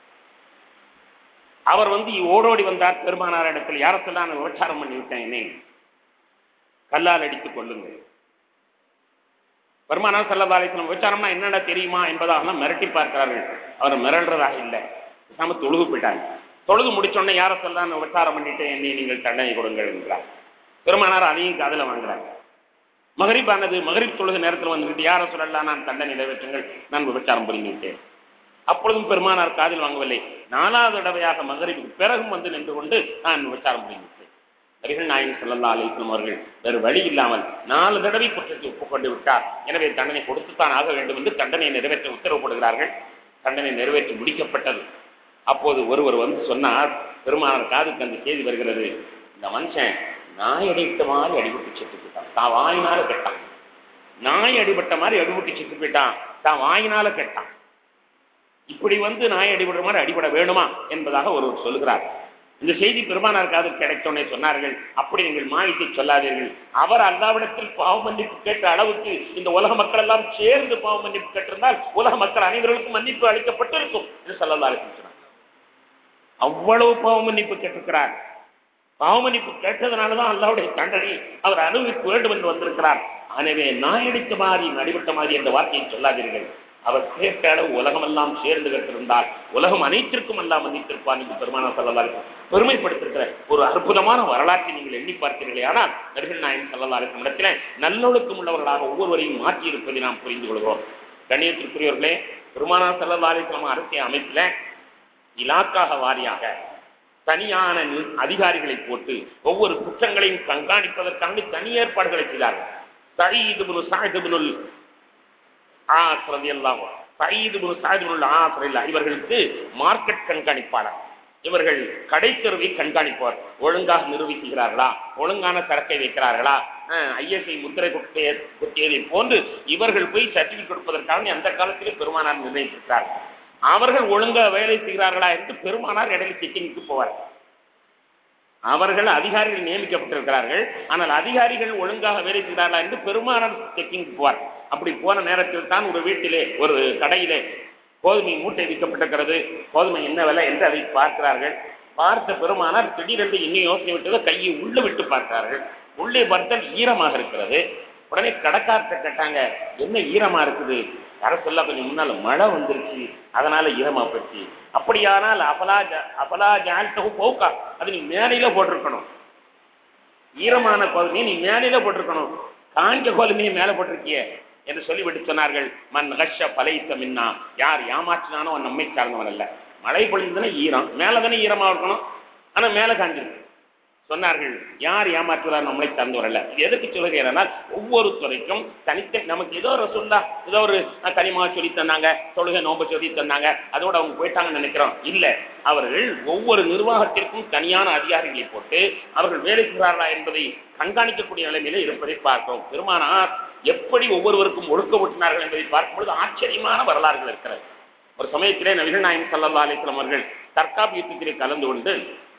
அவர் வந்து ஓடோடி வந்தார் பெருமானார் இடத்தில் யார சொல்ல நான் விபச்சாரம் பண்ணி விட்டேன் என்னை கல்லால் அடித்துக் கொள்ளுங்கள் பெருமானார் சல்லதாலேசனம் விபச்சாரம்னா என்னென்ன தெரியுமா என்பதாக மிரட்டி பார்க்கிறார்கள் அவர் மிரள்றதாக இல்லை நம்ம தொழுகு போயிட்டாங்க தொழுது முடிச்சோடனே யார சொல்ல நான் விபச்சாரம் பண்ணிட்டு என்னை நீங்கள் தண்டனை கொடுங்கள் என்கிறார் பெருமானார் அதையும் காதல வாங்குறாங்க மகரிப்பானது மகரிப் தொழுகு நேரத்தில் வந்துகிட்டு யார சொல்லலாம் நான் தண்டனை நிறைவேற்றுங்கள் நான் விபச்சாரம் புரிந்து விட்டேன் அப்பொழுதும் பெருமானார் காதில் வாங்கவில்லை நாலாவது தடவையாக மகரிப்புக்கு பிறகும் வந்து நின்று கொண்டு நான் விபச்சாரம் புரிந்து விட்டேன் நபிகள் நாயகம் செல்லல்லா அலிஸ்லம் அவர்கள் வேறு வழி இல்லாமல் நாலு தடவை குற்றத்தை ஒப்புக்கொண்டு விட்டார் எனவே தண்டனை கொடுத்துத்தான் ஆக வேண்டும் என்று தண்டனை நிறைவேற்ற உத்தரவு போடுகிறார்கள் தண்டனை நிறைவேற்றி முடிக்கப்பட்டது அப்போது ஒருவர் வந்து சொன்னார் பெருமானார் காதுக்கு அந்த செய்தி வருகிறது இந்த மனுஷன் நாய் அடித்த மாதிரி அடிபட்டு செத்து போயிட்டான் தான் வாயினால கெட்டான் நாய் அடிபட்ட மாதிரி அடிபட்டு செத்து போயிட்டான் தான் வாயினால கெட்டான் இப்படி வந்து நாய் அடிபடுற மாதிரி அடிபட வேணுமா என்பதாக ஒருவர் சொல்லுகிறார் இந்த செய்தி பெருமானார் காது கிடைத்தோன்னே சொன்னார்கள் அப்படி நீங்கள் மாயத்தை சொல்லாதீர்கள் அவர் அல்லாவிடத்தில் பாவ மன்னிப்பு கேட்ட அளவுக்கு இந்த உலக மக்கள் எல்லாம் சேர்ந்து பாவ மன்னிப்பு கேட்டிருந்தால் உலக மக்கள் அனைவருக்கும் மன்னிப்பு அளிக்கப்பட்டிருக்கும் என்று சொல்லலாம் சொன்னார் அவ்வளவு பாவ மன்னிப்பு கேட்டிருக்கிறார் பாவ மன்னிப்பு கேட்டதுனாலதான் அல்லாவுடைய தண்டனை அவர் அனுபவிக்க வேண்டும் என்று வந்திருக்கிறார் எனவே நாயடித்த மாதிரி நடிபட்ட மாதிரி என்ற வார்த்தையை சொல்லாதீர்கள் அவர் கேட்ட அளவு உலகமெல்லாம் சேர்ந்து கேட்டிருந்தால் உலகம் அனைத்திற்கும் எல்லாம் மன்னித்திருப்பான் என்று பெருமானா சொல்லலாரு பெருமைப்படுத்திருக்கிற ஒரு அற்புதமான வரலாற்றை நீங்கள் எண்ணி பார்த்தீர்களே ஆனால் நபிகள் நாயகம் சல்லல்லாருக்கும் இடத்துல நல்லொழுக்கம் உள்ளவர்களாக ஒவ்வொருவரையும் மாற்றி இருப்பதை நாம் புரிந்து கொள்கிறோம் கண்ணியத்திற்குரியவர்களே பெருமானா சல்லல்லாருக்கும் அரசியல் அமைப்புல இலாக்காக வாரியாக தனியான அதிகாரிகளை போட்டு ஒவ்வொரு குற்றங்களையும் கண்காணிப்பதற்காக தனி ஏற்பாடுகளை செய்தார்கள் சயீது சாஹிபுல் இவர்களுக்கு மார்க்கெட் கண்காணிப்பாளர் இவர்கள் கடைத்தெருவை கண்காணிப்பவர் ஒழுங்காக நிரூபிக்கிறார்களா ஒழுங்கான சரக்கை வைக்கிறார்களா ஐஎஸ்ஐ முத்திரை குட்டிய குத்தியதை போன்று இவர்கள் போய் சர்டிபிகேட் கொடுப்பதற்காக அந்த காலத்திலே பெருமானார் நிர்ணயித்திருக்கிறார்கள் அவர்கள் ஒழுங்கா வேலை செய்கிறார்களா என்று பெருமானார் இடையில செக்கிங்க்கு போவார் அவர்கள் அதிகாரிகள் நியமிக்கப்பட்டிருக்கிறார்கள் ஆனால் அதிகாரிகள் ஒழுங்காக வேலை செய்கிறார்களா என்று பெருமானார் செக்கிங் போவார் அப்படி போன நேரத்தில் தான் ஒரு வீட்டிலே ஒரு கடையிலே கோதுமை மூட்டை விற்கப்பட்டிருக்கிறது கோதுமை என்ன விலை என்று அதை பார்க்கிறார்கள் பார்த்த பெருமானார் திடீரென்று இன்னும் யோசனை விட்டது கையை உள்ள விட்டு பார்த்தார்கள் உள்ளே பார்த்தால் ஈரமாக இருக்கிறது உடனே கடக்கார்ட்ட கேட்டாங்க என்ன ஈரமா இருக்குது யார சொல்ல கொஞ்சம் முன்னால மழை வந்துருச்சு அதனால ஈரமா போச்சு அப்படியானால் அபலா ஜ- அபலா ஜால்டகு போக்கா அது நீ மேலையில போட்டிருக்கணும் ஈரமான கோதுமையை நீ மேலையில போட்டிருக்கணும் காஞ்ச கோதுமையை மேல போட்டிருக்கிய என்று சொல்லிவிட்டு சொன்னார்கள் மண் கஷ பலைத்த மின்னா யார் ஏமாற்றினானோ அவன் நம்மை சார்ந்தவன் அல்ல மழை பொழிந்ததுன்னா ஈரம் மேலதானே ஈரமா இருக்கணும் ஆனா மேல காஞ்சிருக்கு சொன்னார்கள் யார் ஏமாற்றுவார் நம்மளை சார்ந்தவர் அல்ல இது எதுக்கு சொல்கிறேன் ஒவ்வொரு துறைக்கும் தனித்த நமக்கு ஏதோ ஒரு சொல்லா ஏதோ ஒரு கனிமா சொல்லி தந்தாங்க தொழுகை நோம்பு சொல்லி தந்தாங்க அதோட அவங்க போயிட்டாங்கன்னு நினைக்கிறோம் இல்ல அவர்கள் ஒவ்வொரு நிர்வாகத்திற்கும் தனியான அதிகாரிகளை போட்டு அவர்கள் வேலை செய்கிறார்களா என்பதை கண்காணிக்கக்கூடிய நிலைமையில இருப்பதை பார்க்கிறோம் பெருமானார் எப்படி ஒவ்வொருவருக்கும் ஒழுக்க ஊட்டினார்கள் என்பதை பார்க்கும்பொழுது ஆச்சரியமான வரலாறுகள் இருக்கிறது ஒரு சமயத்திலே நபிகள் நாயகம் சல்லா அலிஸ்லாம் அவர்கள் தற்காப்பு யுத்தத்திலே கலந்து கொண்டு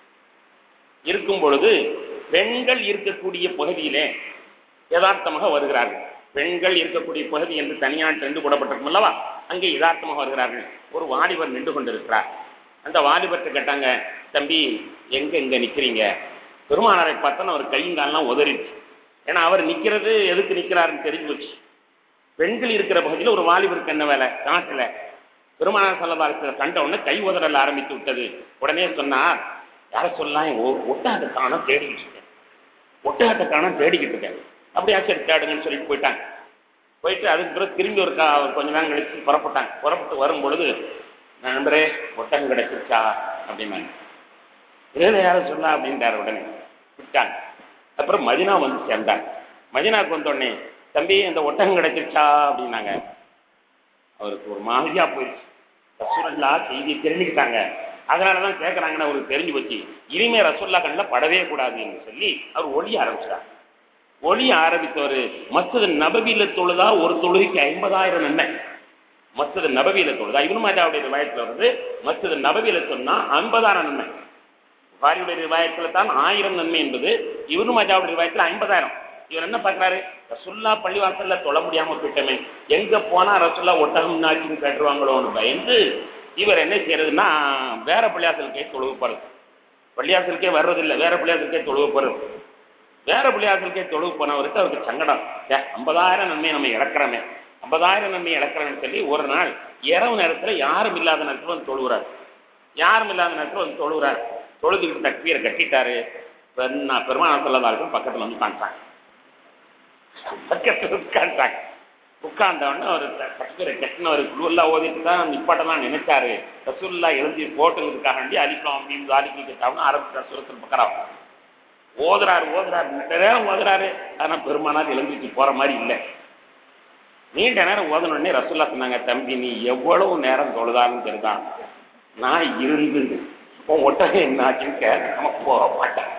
இருக்கும் பொழுது பெண்கள் இருக்கக்கூடிய பகுதியிலே யதார்த்தமாக வருகிறார்கள் பெண்கள் இருக்கக்கூடிய பகுதி என்று தனியான் என்று கூடப்பட்டிருக்கும் அல்லவா அங்கே யதார்த்தமாக வருகிறார்கள் ஒரு வாலிபர் நின்று கொண்டிருக்கிறார் அந்த வாலிபர்கிட்ட கேட்டாங்க தம்பி எங்க இங்க நிக்கிறீங்க பெருமானாரை பார்த்தா அவர் கையங்காலெல்லாம் உதறிச்சு ஏன்னா அவர் நிக்கிறது எதுக்கு நிக்கிறாருன்னு தெரிஞ்சு போச்சு பெண்கள் இருக்கிற பகுதியில் ஒரு வாலிபருக்கு என்ன வேலை காட்டுல பெருமானார் சல்லபாரத்துல கண்ட உடனே கை உதறல் ஆரம்பித்து விட்டது உடனே சொன்னார் யார சொல்லலாம் ஒட்டாட்ட காண தேடிக்கிட்டு இருக்கேன் ஒட்டாட்ட காண தேடிக்கிட்டு இருக்கேன் அப்படியா சரி தேடுங்கன்னு சொல்லிட்டு போயிட்டாங்க போயிட்டு அதுக்கு பிறகு திரும்பி ஒரு கா- கொஞ்ச நேரம் கழிச்சு புறப்பட்டாங்க புறப்பட்டு வரும் பொழுது நண்பரே ஒட்டகம் கிடைச்சிருச்சா அப்படின்னாங்க இதுல யாரும் சொல்லா அப்படின்றாரு உடனே விட்டாங்க அப்புறம் மதினா வந்து சேர்ந்தார் மதினாக்கு வந்த உடனே தம்பி அந்த ஒட்டகம் கிடைச்சிருச்சா அப்படின்னாங்க அவருக்கு ஒரு மாதிரியா போயிடுச்சு ரசூல்லா செய்தி தெரிஞ்சுக்கிட்டாங்க அதனாலதான் கேட்கறாங்கன்னு அவருக்கு தெரிஞ்சு போச்சு இனிமே ரசூல்லா கண்ணில் படவே கூடாது என்று சொல்லி அவர் ஒளிய ஆரம்பிச்சார் ஒளிய ஆரம்பித்தவர் மஸ்து நபவியில தொழுதா ஒரு தொழுகைக்கு ஐம்பதாயிரம் நன்மை மஸ்து நபவியில தொழுதா இவனு மாஜாவுடைய ரிவாயத்துல வருது மஸ்து நபவியில சொன்னா ஐம்பதாயிரம் நன்மை புகாரியுடைய ரிவாயத்துல தான் ஆயிரம் நன்மை என்பது இவனு மஜாவுடைய ரிவாயத்துல ஐம்பதாயிரம் இவர் என்ன பார்க்கறாரு ரசுல்லா பள்ளிவாசல்ல தொழ முடியாம போயிட்டமே எங்க போனா ரசுல்லா ஒட்டகம் நாச்சுன்னு கேட்டுருவாங்களோன்னு பயந்து இவர் என்ன செய்யறதுன்னா வேற பள்ளியாசலுக்கே தொழுவு போறது பள்ளியாசலுக்கே வர்றதில்லை வேற பள்ளியாசலுக்கே தொழுவு போறது வேற பள்ளியாசலுக்கே தொழுவு போனவருக்கு அவருக்கு சங்கடம் ச்சே, ஐம்பதாயிரம் நன்மை நம்ம இழக்கிறோமே ஐம்பதாயிரம் நன்மை இழக்கிறோம்னு சொல்லி ஒரு நாள் இரவு நேரத்துல யாரும் இல்லாத நேரத்துல வந்து தொழுகிறார் யாரும் இல்லாத நேரத்துல வந்து தொழுகிறார் தொழுதுகிட்டு தக்பீரை கட்டிட்டாரு பெருமா- பெருமாள் சொல்லதாருக்கும் பக்கத்துல வந்து உட்காந்துட்டாங்க பக்கத்துல உட்காந்துட்டாங்க உட்கார்ந்த உடனே ஒரு தக்பீரை கட்டினவர் குழுவெல்லா ஓதிட்டு தான் நிப்பாட்டலாம் நினைச்சாரு ரசூல்லா எழுதி போட்டுங்கிறதுக்காக வேண்டி அலிஃபாம் அப்படின்னு அலிஃபி கட்டாவும் ஆரம்பிச்சார் சுரத்தில் பக்கரா ஓதுறாரு ஓதுறாரு நீண்ட நேரம் ஓதுறாரு ஆனா பெருமானார் எழுந்திருச்சு போற மாதிரி இல்லை நீண்ட நேரம் ஓதணுன்னே ரசூல்லா சொன்னாங்க தம்பி நீ எவ்வளவு நேரம் தொழுதாலும் சரிதான் நான் இருந்து உன் ஒட்டகம் என்ன ஆச்சுன்னு கேட்காம போக மாட்டேன்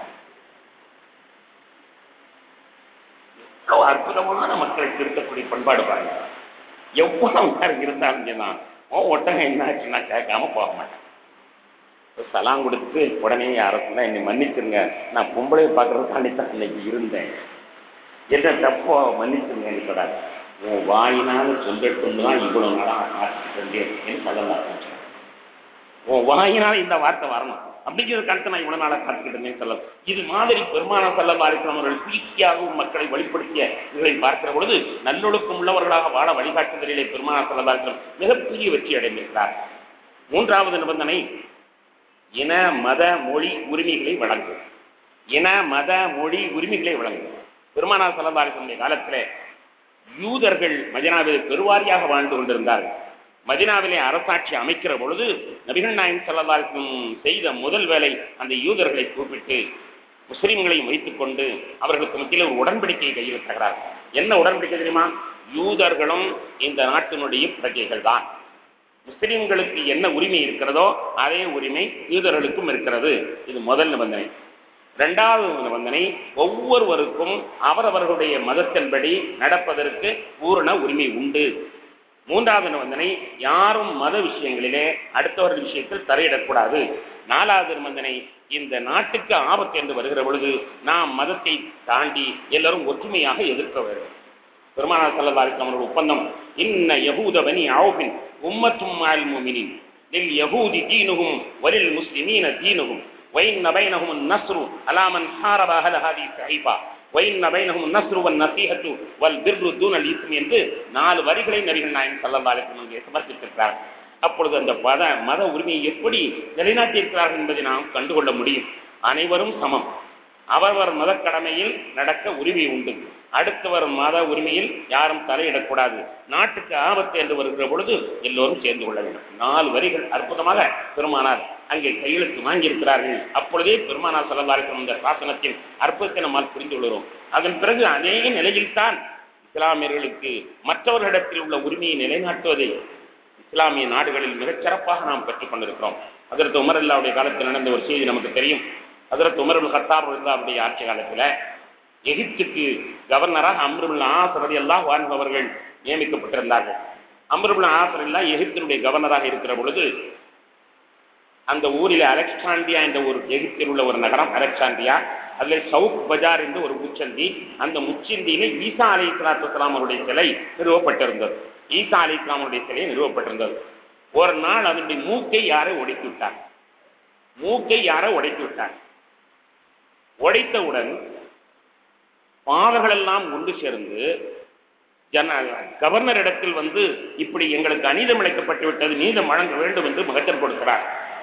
எவ்வளவு அற்புதமான மக்களை திருத்தக்கூடிய பண்பாடு பாருங்க எவ்வளவு நேரம் இருந்தாலும் சரிதான் உன் ஒட்டகம் என்ன ஆச்சுன்னா கேட்காம போக மாட்டேன் சலாம் கொடுத்து உடனே யாரும் என்னை மன்னிச்சிருங்க நான் பொம்பளையை பார்க்கறதுக்காண்டி தான் இன்னைக்கு இருந்தேன் என்ன தப்போ மன்னிச்சிருங்க நீ கூடாது உன் வாயினால சொல்லிட்டு தான் இவ்வளவு நாளா காத்துட்டு இருந்தேன் என்று சொல்லலாம் உன் வாயினால இந்த வார்த்தை வரணும் அப்படிங்கிற கருத்தை நான் இவ்வளவு நாளா காத்துக்கிட்டு இருந்தேன் சொல்ல இது மாதிரி பெருமான செல்லம் அவர்கள் குளிர்ச்சியாகவும் மக்களை வெளிப்படுத்திய இதை பார்க்கிற பொழுது நல்லொழுக்கம் உள்ளவர்களாக வாழ வழிகாட்டுதலிலே பெருமான செல்லம் மிகப்பெரிய வெற்றி அடைந்திருக்கிறார் மூன்றாவது நிபந்தனை இன மத மொழி உரிமைகளை வழங்கும் இன மத மொழி உரிமைகளை வழங்கும் பெருமானார் சல்லல்லாஹு காலத்திலே யூதர்கள் மதினாவில் பெருவாரியாக வாழ்ந்து கொண்டிருந்தார்கள் மதினாவிலே அரசாட்சி அமைக்கிற பொழுது நபிகள் நாயகம் சல்லல்லாஹுக்கும் செய்த முதல் வேலை அந்த யூதர்களை கூப்பிட்டு முஸ்லிம்களையும் வைத்துக் கொண்டு அவர்களுக்கு மத்தியில் ஒரு உடன்படிக்கையை கையில் தகிறார்கள் என்ன உடன்படிக்கை தெரியுமா யூதர்களும் இந்த நாட்டினுடைய பிரஜைகள் தான் முஸ்லிம்களுக்கு என்ன உரிமை இருக்கிறதோ அதே உரிமை யூதர்களுக்கும் இருக்கிறது இது முதல் நிபந்தனை இரண்டாவது நிபந்தனை ஒவ்வொருவருக்கும் அவரவர்களுடைய மதத்தின்படி நடப்பதற்கு பூரண உரிமை உண்டு மூன்றாவது நிபந்தனை யாரும் மத விஷயங்களிலே அடுத்தவர்கள் விஷயத்தில் தலையிடக்கூடாது நாலாவது நிபந்தனை இந்த நாட்டுக்கு ஆபத்து என்று வருகிற பொழுது நாம் மதத்தை தாண்டி எல்லாரும் ஒற்றுமையாக எதிர்க்க வேண்டும் பெருமானார் சல்லல்லாஹு அவர்கள் ஒப்பந்தம் இன்ன யகூத பனி அவுபின் உம்மத்தும் மால் முமினின் லில் யகூதி தீனுகும் வலில் முஸ்லிமீன தீனுகும் وإن بينهم النصر على من حارب أهل هذه الصحيفة وإن بينهم النصر والنصيحة والبر دون الإثم என்று நாலு வரிகளை நபிகள் நாயகம் ஸல்லல்லாஹு அலைஹி வஸல்லம் இங்கே சமர்ப்பித்திருக்கிறார் அப்பொழுது அந்த மத மத உரிமையை எப்படி நிலைநாட்டியிருக்கிறார்கள் என்பதை நாம் கண்டுகொள்ள முடியும் அனைவரும் சமம் அவரவர் மத கடமையில் நடக்க உரிமை உண்டு அடுத்தவர் மத உரிமையில் யாரும் தலையிடக்கூடாது நாட்டுக்கு ஆபத்து என்று வருகிற பொழுது எல்லோரும் சேர்ந்து கொள்ள வேண்டும் நாலு வரிகள் அற்புதமாக பெருமானார் அங்கே கையெழுத்து வாங்கியிருக்கிறார்கள் அப்பொழுதே பெருமானார் சொல்லலாருக்கும் இந்த சாசனத்தின் அற்புதத்தை நம்மால் புரிந்து கொள்கிறோம் அதன் பிறகு அதே நிலையில்தான் இஸ்லாமியர்களுக்கு மற்றவர்களிடத்தில் உள்ள உரிமையை நிலைநாட்டுவதை இஸ்லாமிய நாடுகளில் மிகச் சிறப்பாக நாம் பெற்றுக் கொண்டிருக்கிறோம் அதற்கு உமர் அல்லாவுடைய காலத்தில் நடந்த ஒரு செய்தி நமக்கு தெரியும் அதற்கு உமர் ஹத்தாப் அவருடைய ஆட்சி காலத்துல எகிப்துக்கு கவர்னராக அம்ருல்லா ஆசரதி எல்லாம் வாழ்ந்தவர்கள் நியமிக்கப்பட்டிருந்தார்கள் அம்ருல்லா ஆசரல்லா எகிப்தினுடைய கவர்னராக இருக்கிற பொழுது அந்த ஊரில் அலெக்சாண்டியா என்ற ஒரு எகிப்தில் உள்ள ஒரு நகரம் அலெக்சாண்டியா அதுல சவுக் பஜார் என்று ஒரு முச்சந்தி அந்த முச்சந்தியில ஈசா அலி இஸ்லாத்து அவருடைய சிலை நிறுவப்பட்டிருந்தது ஈசா அலி இஸ்லாமுடைய சிலை நிறுவப்பட்டிருந்தது ஒரு நாள் அதனுடைய மூக்கை யாரை உடைத்து விட்டார் மூக்கை யாரை உடைத்து விட்டார் உடைத்தவுடன் பாதர்கள் எல்லாம் ஒன்று சேர்ந்து ஜன கவர்னர் இடத்தில் வந்து இப்படி எங்களுக்கு அநீதம் இழைக்கப்பட்டு விட்டது நீதம் வழங்க வேண்டும் என்று மகத்தர் கொடுக்கிறார்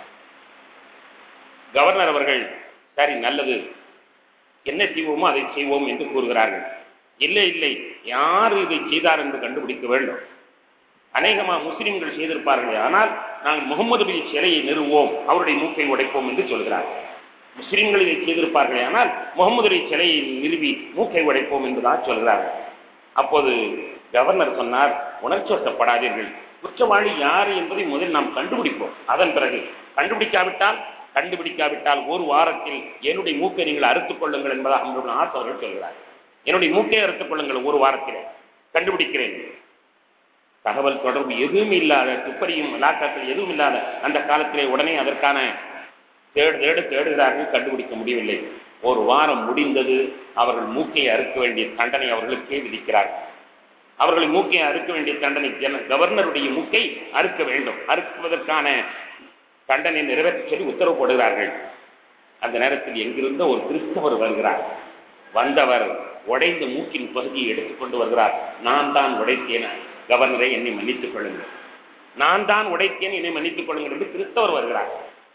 கவர்னர் அவர்கள் சரி நல்லது என்ன செய்வோமோ அதை செய்வோம் என்று கூறுகிறார்கள் இல்லை இல்லை யார் இதை செய்தார் என்று கண்டுபிடிக்க வேண்டும் அநேகமா முஸ்லிம்கள் செய்திருப்பார்கள் ஆனால் நாங்கள் முகமது நபி சிலையை நிறுவோம் அவருடைய மூக்கை உடைப்போம் என்று சொல்கிறார் முஸ்லிம்கள் இதை செய்திருப்பார்கள் ஆனால் முகமது நபி சிலையை நிறுவி மூக்கை உடைப்போம் என்றுதான் சொல்கிறார்கள் அப்போது கவர்னர் சொன்னார் உணர்ச்சோட்டப்படாதீர்கள் குற்றவாளி யார் என்பதை முதலில் நாம் கண்டுபிடிப்போம் அதன் பிறகு கண்டுபிடிக்காவிட்டால் கண்டுபிடிக்காவிட்டால் ஒரு வாரத்தில் என்னுடைய மூக்கை நீங்கள் அறுத்துக் கொள்ளுங்கள் என்பதாக அம்ருல் ஆஸ் அவர்கள் சொல்கிறார் என்னுடைய மூக்கை அறுத்துக் கொள்ளுங்கள் ஒரு வாரத்தில் கண்டுபிடிக்கிறேன் தகவல் தொடர்பு எதுவும் இல்லாத துப்பறியும் இலாக்காக்கள் எதுவும் இல்லாத அந்த காலத்திலே உடனே அதற்கான தேடு தேடு தேடுகிறார்கள் கண்டுபிடிக்க முடியவில்லை ஒரு வாரம் முடிந்தது அவர்கள் மூக்கை அறுக்க வேண்டிய தண்டனை அவர்களுக்கே விதிக்கிறார்கள் அவர்களை மூக்கை அறுக்க வேண்டிய தண்டனை கவர்னருடைய மூக்கை அறுக்க வேண்டும் அறுக்குவதற்கான தண்டனை நிறைவேற்ற சொல்லி உத்தரவு போடுகிறார்கள் அந்த நேரத்தில் எங்கிருந்த ஒரு கிறிஸ்தவர் வருகிறார் வந்தவர் உடைந்த மூக்கின் பகுதியை எடுத்துக்கொண்டு வருகிறார் நான் தான் உடைத்தேன் கவர்னரை என்னை மன்னித்துக் கொள்ளுங்கள் நான் தான் உடைத்தேன் என்னை மன்னித்துக் கொள்ளுங்கள் என்று கிறிஸ்தவர் வருகிறார்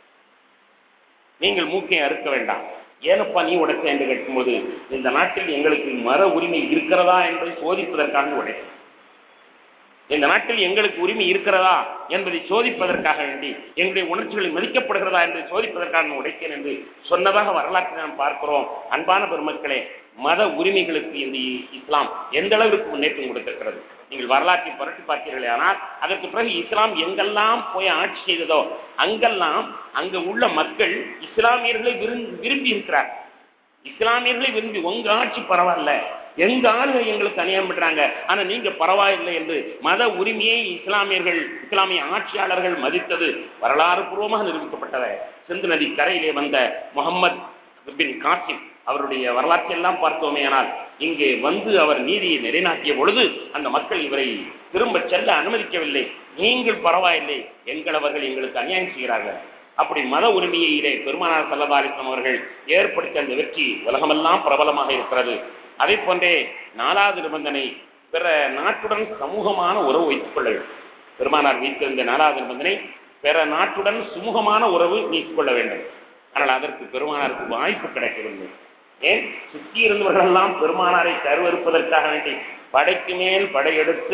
நீங்கள் மூக்கை அறுக்க வேண்டாம் ஏனப்பா நீ உடைத்த என்று கேட்கும்போது இந்த நாட்டில் எங்களுக்கு மர உரிமை இருக்கிறதா என்பதை சோதிப்பதற்காக உடைத்தேன் இந்த நாட்டில் எங்களுக்கு உரிமை இருக்கிறதா என்பதை சோதிப்பதற்காக வேண்டி எங்களுடைய உணர்ச்சிகளை மதிக்கப்படுகிறதா என்பதை சோதிப்பதற்காக உடைத்தேன் என்று சொன்னதாக வரலாற்றை நாம் பார்க்கிறோம் அன்பான பெருமக்களே மத உரிமைகளுக்கு இந்த இஸ்லாம் எந்த அளவிற்கு முன்னேற்றம் கொடுத்திருக்கிறது நீங்கள் வரலாற்றை புரட்டி பார்த்தீர்களே ஆனால் அதற்கு பிறகு இஸ்லாம் எங்கெல்லாம் போய் ஆட்சி செய்ததோ அங்கெல்லாம் அங்க உள்ள மக்கள் இஸ்லாமியர்களை விரும்பி விரும்பி இருக்கிறார் இஸ்லாமியர்களை விரும்பி உங்க ஆட்சி பரவாயில்ல எங்க ஆளுங்க எங்களுக்கு அநியாயம் பண்றாங்க ஆனா நீங்க பரவாயில்லை என்று மத உரிமையை இஸ்லாமியர்கள் இஸ்லாமிய ஆட்சியாளர்கள் மதித்தது வரலாறு பூர்வமாக நிரூபிக்கப்பட்டது சிந்து நதி கரையிலே வந்த முகமது பின் காசிம் அவருடைய வரலாற்றை எல்லாம் பார்த்தோமே ஆனால் இங்கே வந்து அவர் நீதியை நிலைநாட்டிய பொழுது அந்த மக்கள் இவரை திரும்ப செல்ல அனுமதிக்கவில்லை நீங்கள் பரவாயில்லை எங்களவர்கள் எங்களுக்கு அநியாயம் செய்கிறார்கள் அப்படி மத உரிமையிலே பெருமானார் சல்லதாலிசம் அவர்கள் ஏற்படுத்திய அந்த வெற்றி உலகமெல்லாம் பிரபலமாக இருக்கிறது அதே போன்றே நாலாவது நிபந்தனை பிற நாட்டுடன் சமூகமான உறவு வைத்துக் கொள்ள வேண்டும் பெருமானார் வைத்திருந்த நாலாவது நிபந்தனை பிற நாட்டுடன் சுமூகமான உறவு நீக்கிக் கொள்ள வேண்டும் ஆனால் அதற்கு பெருமானாருக்கு வாய்ப்பு கிடைக்கவில்லை ஏன் சுற்றி இருந்தவர்கள் எல்லாம் பெருமானாரை கருவறுப்பதற்காக வேண்டி படைக்கு மேல் படையெடுத்து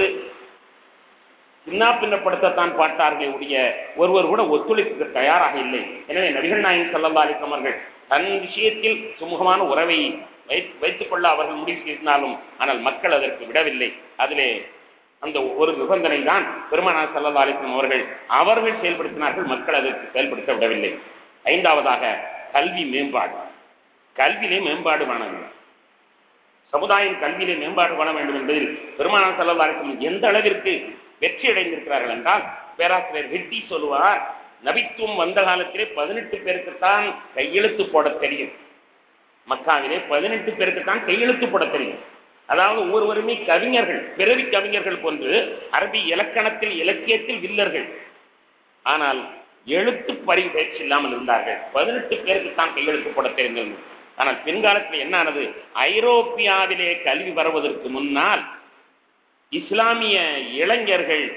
சின்னா பின்னப்படுத்தத்தான் பார்த்தார்களே உடைய ஒருவர் கூட ஒத்துழைப்புக்கு தயாராக இல்லை எனவே நபிகள் நாயகம் சல்லா அலிஸ்லாம் அவர்கள் தன் விஷயத்தில் சுமூகமான உறவை வைத்துக் கொள்ள அவர்கள் முடிவு செய்திருந்தாலும் ஆனால் மக்கள் அதற்கு விடவில்லை அதிலே அந்த ஒரு நிபந்தனை தான் பெருமானார் சல்லா அலிஸ்லாம் அவர்கள் அவர்கள் செயல்படுத்தினார்கள் மக்கள் அதற்கு செயல்படுத்த விடவில்லை ஐந்தாவதாக கல்வி மேம்பாடு கல்வியிலே மேம்பாடு காண வேண்டும் சமுதாயம் கல்வியிலே மேம்பாடு காண வேண்டும் என்பதில் பெருமானார் சல்லா அலிஸ்லாம் எந்த அளவிற்கு வெற்றி அடைந்திருக்கிறார்கள் என்றால் பேராசிரியர் ஹெட்டி சொல்லுவார் நபித்துவம் வந்த காலத்திலே பதினெட்டு பேருக்குத்தான் கையெழுத்து போட தெரியும் மக்காவிலே பதினெட்டு பேருக்குத்தான் கையெழுத்து போட தெரியும் அதாவது ஒவ்வொருவருமே கவிஞர்கள் பிறவி கவிஞர்கள் போன்று அரபி இலக்கணத்தில் இலக்கியத்தில் வில்லர்கள் ஆனால் எழுத்து பறிவு பயிற்சி இல்லாமல் இருந்தார்கள் பதினெட்டு பேருக்கு தான் கையெழுத்து போட தெரிந்திருந்தது ஆனால் பின்காலத்தில் என்ன ஆனது ஐரோப்பியாவிலே கல்வி வருவதற்கு முன்னால் இஸ்லாமிய இளைஞர்கள்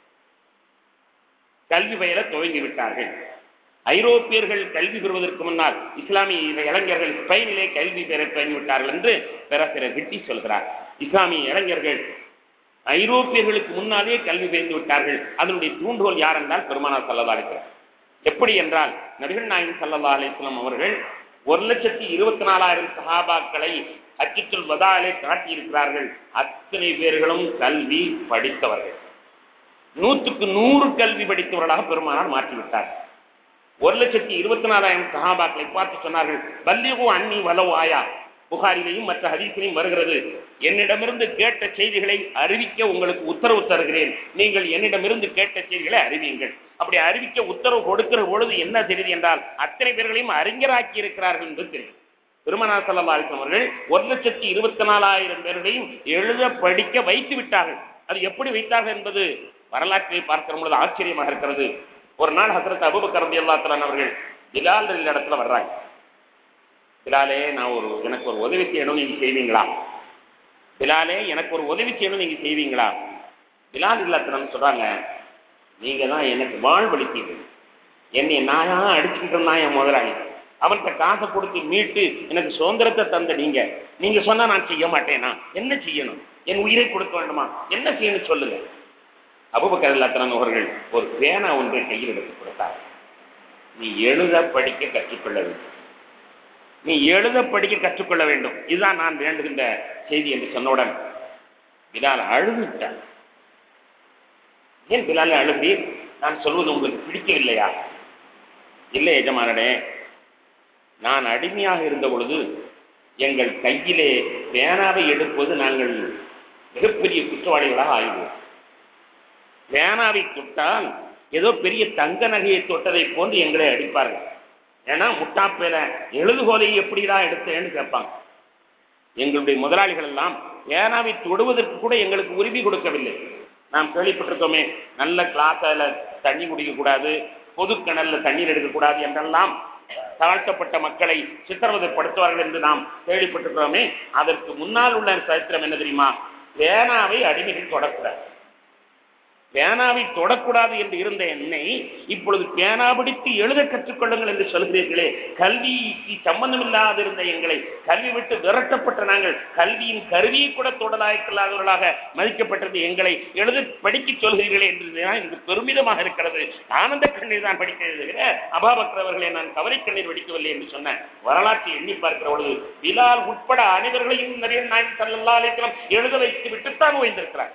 கல்வி பயில துவங்கி விட்டார்கள் ஐரோப்பியர்கள் கல்வி பெறுவதற்கு முன்னால் இஸ்லாமிய இளைஞர்கள் ஸ்பெயினிலே கல்வி பெற துவங்கிவிட்டார்கள் என்று பேராசிரியர் கிட்டி சொல்கிறார் இஸ்லாமிய இளைஞர்கள் ஐரோப்பியர்களுக்கு முன்னாலே கல்வி பெய்து விட்டார்கள் அதனுடைய தூண்டுகோல் யார் என்றால் பெருமானார் சல்லா அலிஸ்லாம் எப்படி என்றால் நபிகள் நாயகம் சல்லா அலிஸ்லாம் அவர்கள் ஒரு லட்சத்தி இருபத்தி நாலாயிரம் சஹாபாக்களை அச்சித்துல் வதாலே காட்டியிருக்கிறார்கள் அத்தனை பேர்களும் கல்வி படித்தவர்கள் நூற்றுக்கு நூறு கல்வி படித்தவர்களாக பெருமானார் மாற்றிவிட்டார் ஒரு லட்சத்தி இருபத்தி நாலாயிரம் சஹாபாக்களை பார்த்து சொன்னார்கள் பல்லிகு அன்னி வலவு ஆயா புகாரிலையும் மற்ற ஹதீஸிலையும் வருகிறது என்னிடமிருந்து கேட்ட செய்திகளை அறிவிக்க உங்களுக்கு உத்தரவு தருகிறேன் நீங்கள் என்னிடமிருந்து கேட்ட செய்திகளை அறிவியுங்கள் அப்படி அறிவிக்க உத்தரவு கொடுக்கிற பொழுது என்ன தெரியுது என்றால் அத்தனை பேர்களையும் அறிஞராக்கி இருக்கிறார்கள் என்று தெரியும் பெருமனார் சல்லா அலிஸ்லாம் அவர்கள் ஒரு லட்சத்தி இருபத்தி நாலாயிரம் பேர்களையும் எழுத படிக்க வைத்து விட்டார்கள் அது எப்படி வைத்தார்கள் என்பது வரலாற்றை பார்க்கிற பொழுது ஆச்சரியமாக இருக்கிறது ஒரு நாள் ஹசரத் அபுபக்கர் ரதி அல்லாத்தலான் அவர்கள் பிலால் இடத்துல வர்றாங்க பிலாலே நான் ஒரு எனக்கு ஒரு உதவி செய்யணும் நீங்க செய்வீங்களா பிலாலே எனக்கு ஒரு உதவி செய்யணும் நீங்க செய்வீங்களா பிலால் இல்லாத்தலான்னு சொல்றாங்க நீங்க தான் எனக்கு வாழ்வழித்தீங்க என்னை நாயா அடிச்சுக்கிட்டு இருந்தான் என் முதலாளி அவன்கிட்ட காசை கொடுத்து மீட்டு எனக்கு சுதந்திரத்தை தந்த நீங்க நீங்க சொன்னா நான் செய்ய மாட்டேனா என்ன செய்யணும் என் உயிரை கொடுக்க வேண்டுமா என்ன செய்யணும் சொல்லுங்க அபுபக்கர் இல்லாத்தலான் அவர்கள் ஒரு பேனா ஒன்றை கையில் எடுத்து கொடுத்தார் நீ எழுத படிக்க கற்றுக்கொள்ள வேண்டும் நீ எழுத படிக்க கற்றுக்கொள்ள வேண்டும் இதுதான் நான் வேண்டுகின்ற செய்தி என்று சொன்னவுடன் பிலால் அழுதுட்டான் ஏன் பிலால் அழுகிறீர் நான் சொல்வது உங்களுக்கு பிடிக்கவில்லையா இல்லை எஜமானடே நான் அடிமையாக இருந்த பொழுது எங்கள் கையிலே பேனாவை எடுப்பது நாங்கள் மிகப்பெரிய குற்றவாளிகளாக ஆயிடுவோம் பேனாவை தொட்டால் ஏதோ பெரிய தங்க நகையை தொட்டதை போன்று எங்களை அடிப்பார்கள் ஏன்னா முட்டாப்பேல எழுதுகோலை எப்படிதான் எடுத்தேன்னு கேட்பாங்க எங்களுடைய முதலாளிகள் எல்லாம் பேனாவை தொடுவதற்கு கூட எங்களுக்கு உரிமை கொடுக்கவில்லை நாம் கேள்விப்பட்டிருக்கோமே நல்ல கிளாஸ்ல தண்ணி குடிக்க கூடாது பொது கிணறுல தண்ணீர் எடுக்கக்கூடாது என்றெல்லாம் தாழ்த்தப்பட்ட மக்களை சித்திரவதைப்படுத்துவார்கள் என்று நாம் கேள்விப்பட்டிருக்கிறோமே அதற்கு முன்னால் உள்ள சரித்திரம் என்ன தெரியுமா பேனாவை அடிமைகள் தொடக்கூடாது பேனாவை தொடக்கூடாது என்று இருந்த என்னை இப்பொழுது பேனா பிடித்து எழுத கற்றுக்கொள்ளுங்கள் என்று சொல்கிறீர்களே கல்விக்கு சம்பந்தம் இல்லாது இருந்த எங்களை கல்வி விட்டு விரட்டப்பட்ட நாங்கள் கல்வியின் கருவியை கூட தொடலாய்க்கலாதவர்களாக மதிக்கப்பட்டது எங்களை எழுத படிக்க சொல்கிறீர்களே என்றுதான் எனக்கு பெருமிதமாக இருக்கிறது ஆனந்த கண்ணீர் தான் படிக்கிறது அபாபக்ரவர்களை நான் கவலை கண்ணீர் வடிக்கவில்லை என்று சொன்ன வரலாற்றை எண்ணி பார்க்கிற பொழுது பிலால் உட்பட அனைவர்களையும் நிறைய நாயன் சல்லா அலிஸ்லாம் எழுத வைத்து விட்டுத்தான் ஓய்ந்திருக்கிறார்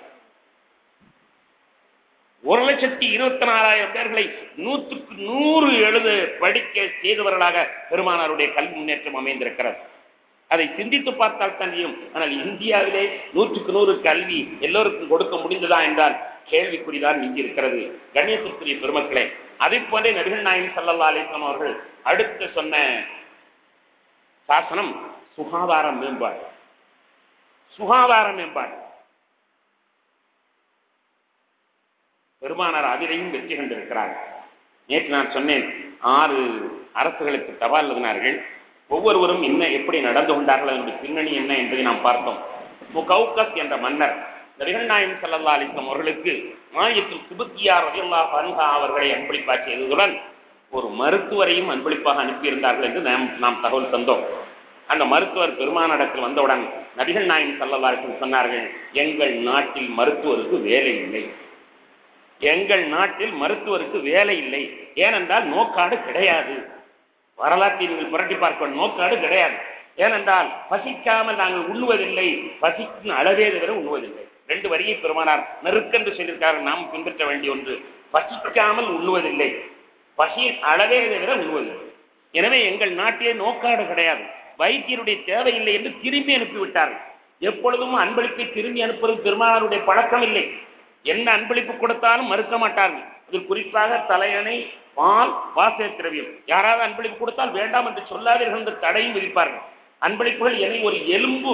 ஒரு லட்சத்தி இருபத்தி நாலாயிரம் பேர்களை நூற்றுக்கு நூறு எழுத படிக்க செய்தவர்களாக பெருமானாருடைய கல்வி முன்னேற்றம் அமைந்திருக்கிறது அதை சிந்தித்து பார்த்தால் தான் தெரியும் ஆனால் இந்தியாவிலே நூற்றுக்கு நூறு கல்வி எல்லோருக்கும் கொடுக்க முடிந்ததா என்றால் கேள்விக்குறிதான் இங்கு இருக்கிறது கணேசத்துக்குரிய பெருமக்களே அதை போன்றே நபிகள் நாயகம் சல்லல்லா அலிஸ்லாம் அவர்கள் அடுத்து சொன்ன சாசனம் சுகாதார மேம்பாடு சுகாதார மேம்பாடு பெருமானார் அதிலையும் வெற்றி கண்டிருக்கிறார் நேற்று நான் சொன்னேன் ஆறு அரசுகளுக்கு தபால் எழுதினார்கள் ஒவ்வொருவரும் என்ன எப்படி நடந்து கொண்டார்கள் அதனுடைய பின்னணி என்ன என்பதை நாம் பார்த்தோம் முகவுகத் என்ற மன்னர் நபிகள் நாயம் சல்லா அலிஸ்லாம் அவர்களுக்கு ஆயத்தில் சுபத்தியார் ரவியல்லா பன்ஹா அவர்களை அன்பளிப்பாக செய்ததுடன் ஒரு மருத்துவரையும் அன்பளிப்பாக அனுப்பியிருந்தார்கள் என்று நாம் நாம் தகவல் தந்தோம் அந்த மருத்துவர் பெருமானிடத்தில் வந்தவுடன் நபிகள் நாயம் சல்லா அலிஸ்லாம் சொன்னார்கள் எங்கள் நாட்டில் மருத்துவருக்கு வேலை இல்லை எங்கள் நாட்டில் மருத்துவருக்கு வேலை இல்லை ஏனென்றால் நோக்காடு கிடையாது வரலாற்றை நீங்கள் புரட்டி பார்க்க நோக்காடு கிடையாது ஏனென்றால் பசிக்காமல் நாங்கள் உண்ணுவதில்லை பசிக்கும் அளவே தவிர உண்ணுவதில்லை ரெண்டு வரியை பெருமானார் நெருக்கென்று சொல்லியிருக்கார்கள் நாம் பின்பற்ற வேண்டிய ஒன்று பசிக்காமல் உண்ணுவதில்லை பசியின் அளவே தவிர உண்ணுவதில்லை எனவே எங்கள் நாட்டிலே நோக்காடு கிடையாது வைத்தியருடைய தேவையில்லை என்று திரும்பி அனுப்பிவிட்டார்கள் எப்பொழுதும் அன்பளிப்பை திரும்பி அனுப்புவது பெருமானாருடைய பழக்கம் இல்லை என்ன அன்பளிப்பு கொடுத்தாலும் மறுக்க மாட்டார்கள் அதில் குறிப்பாக தலையணை பால் வாசக திரவியம் யாராவது அன்பளிப்பு கொடுத்தால் வேண்டாம் என்று சொல்லாதீர்கள் என்று தடையும் விதிப்பார்கள் அன்பளிப்புகள் என்னை ஒரு எலும்பு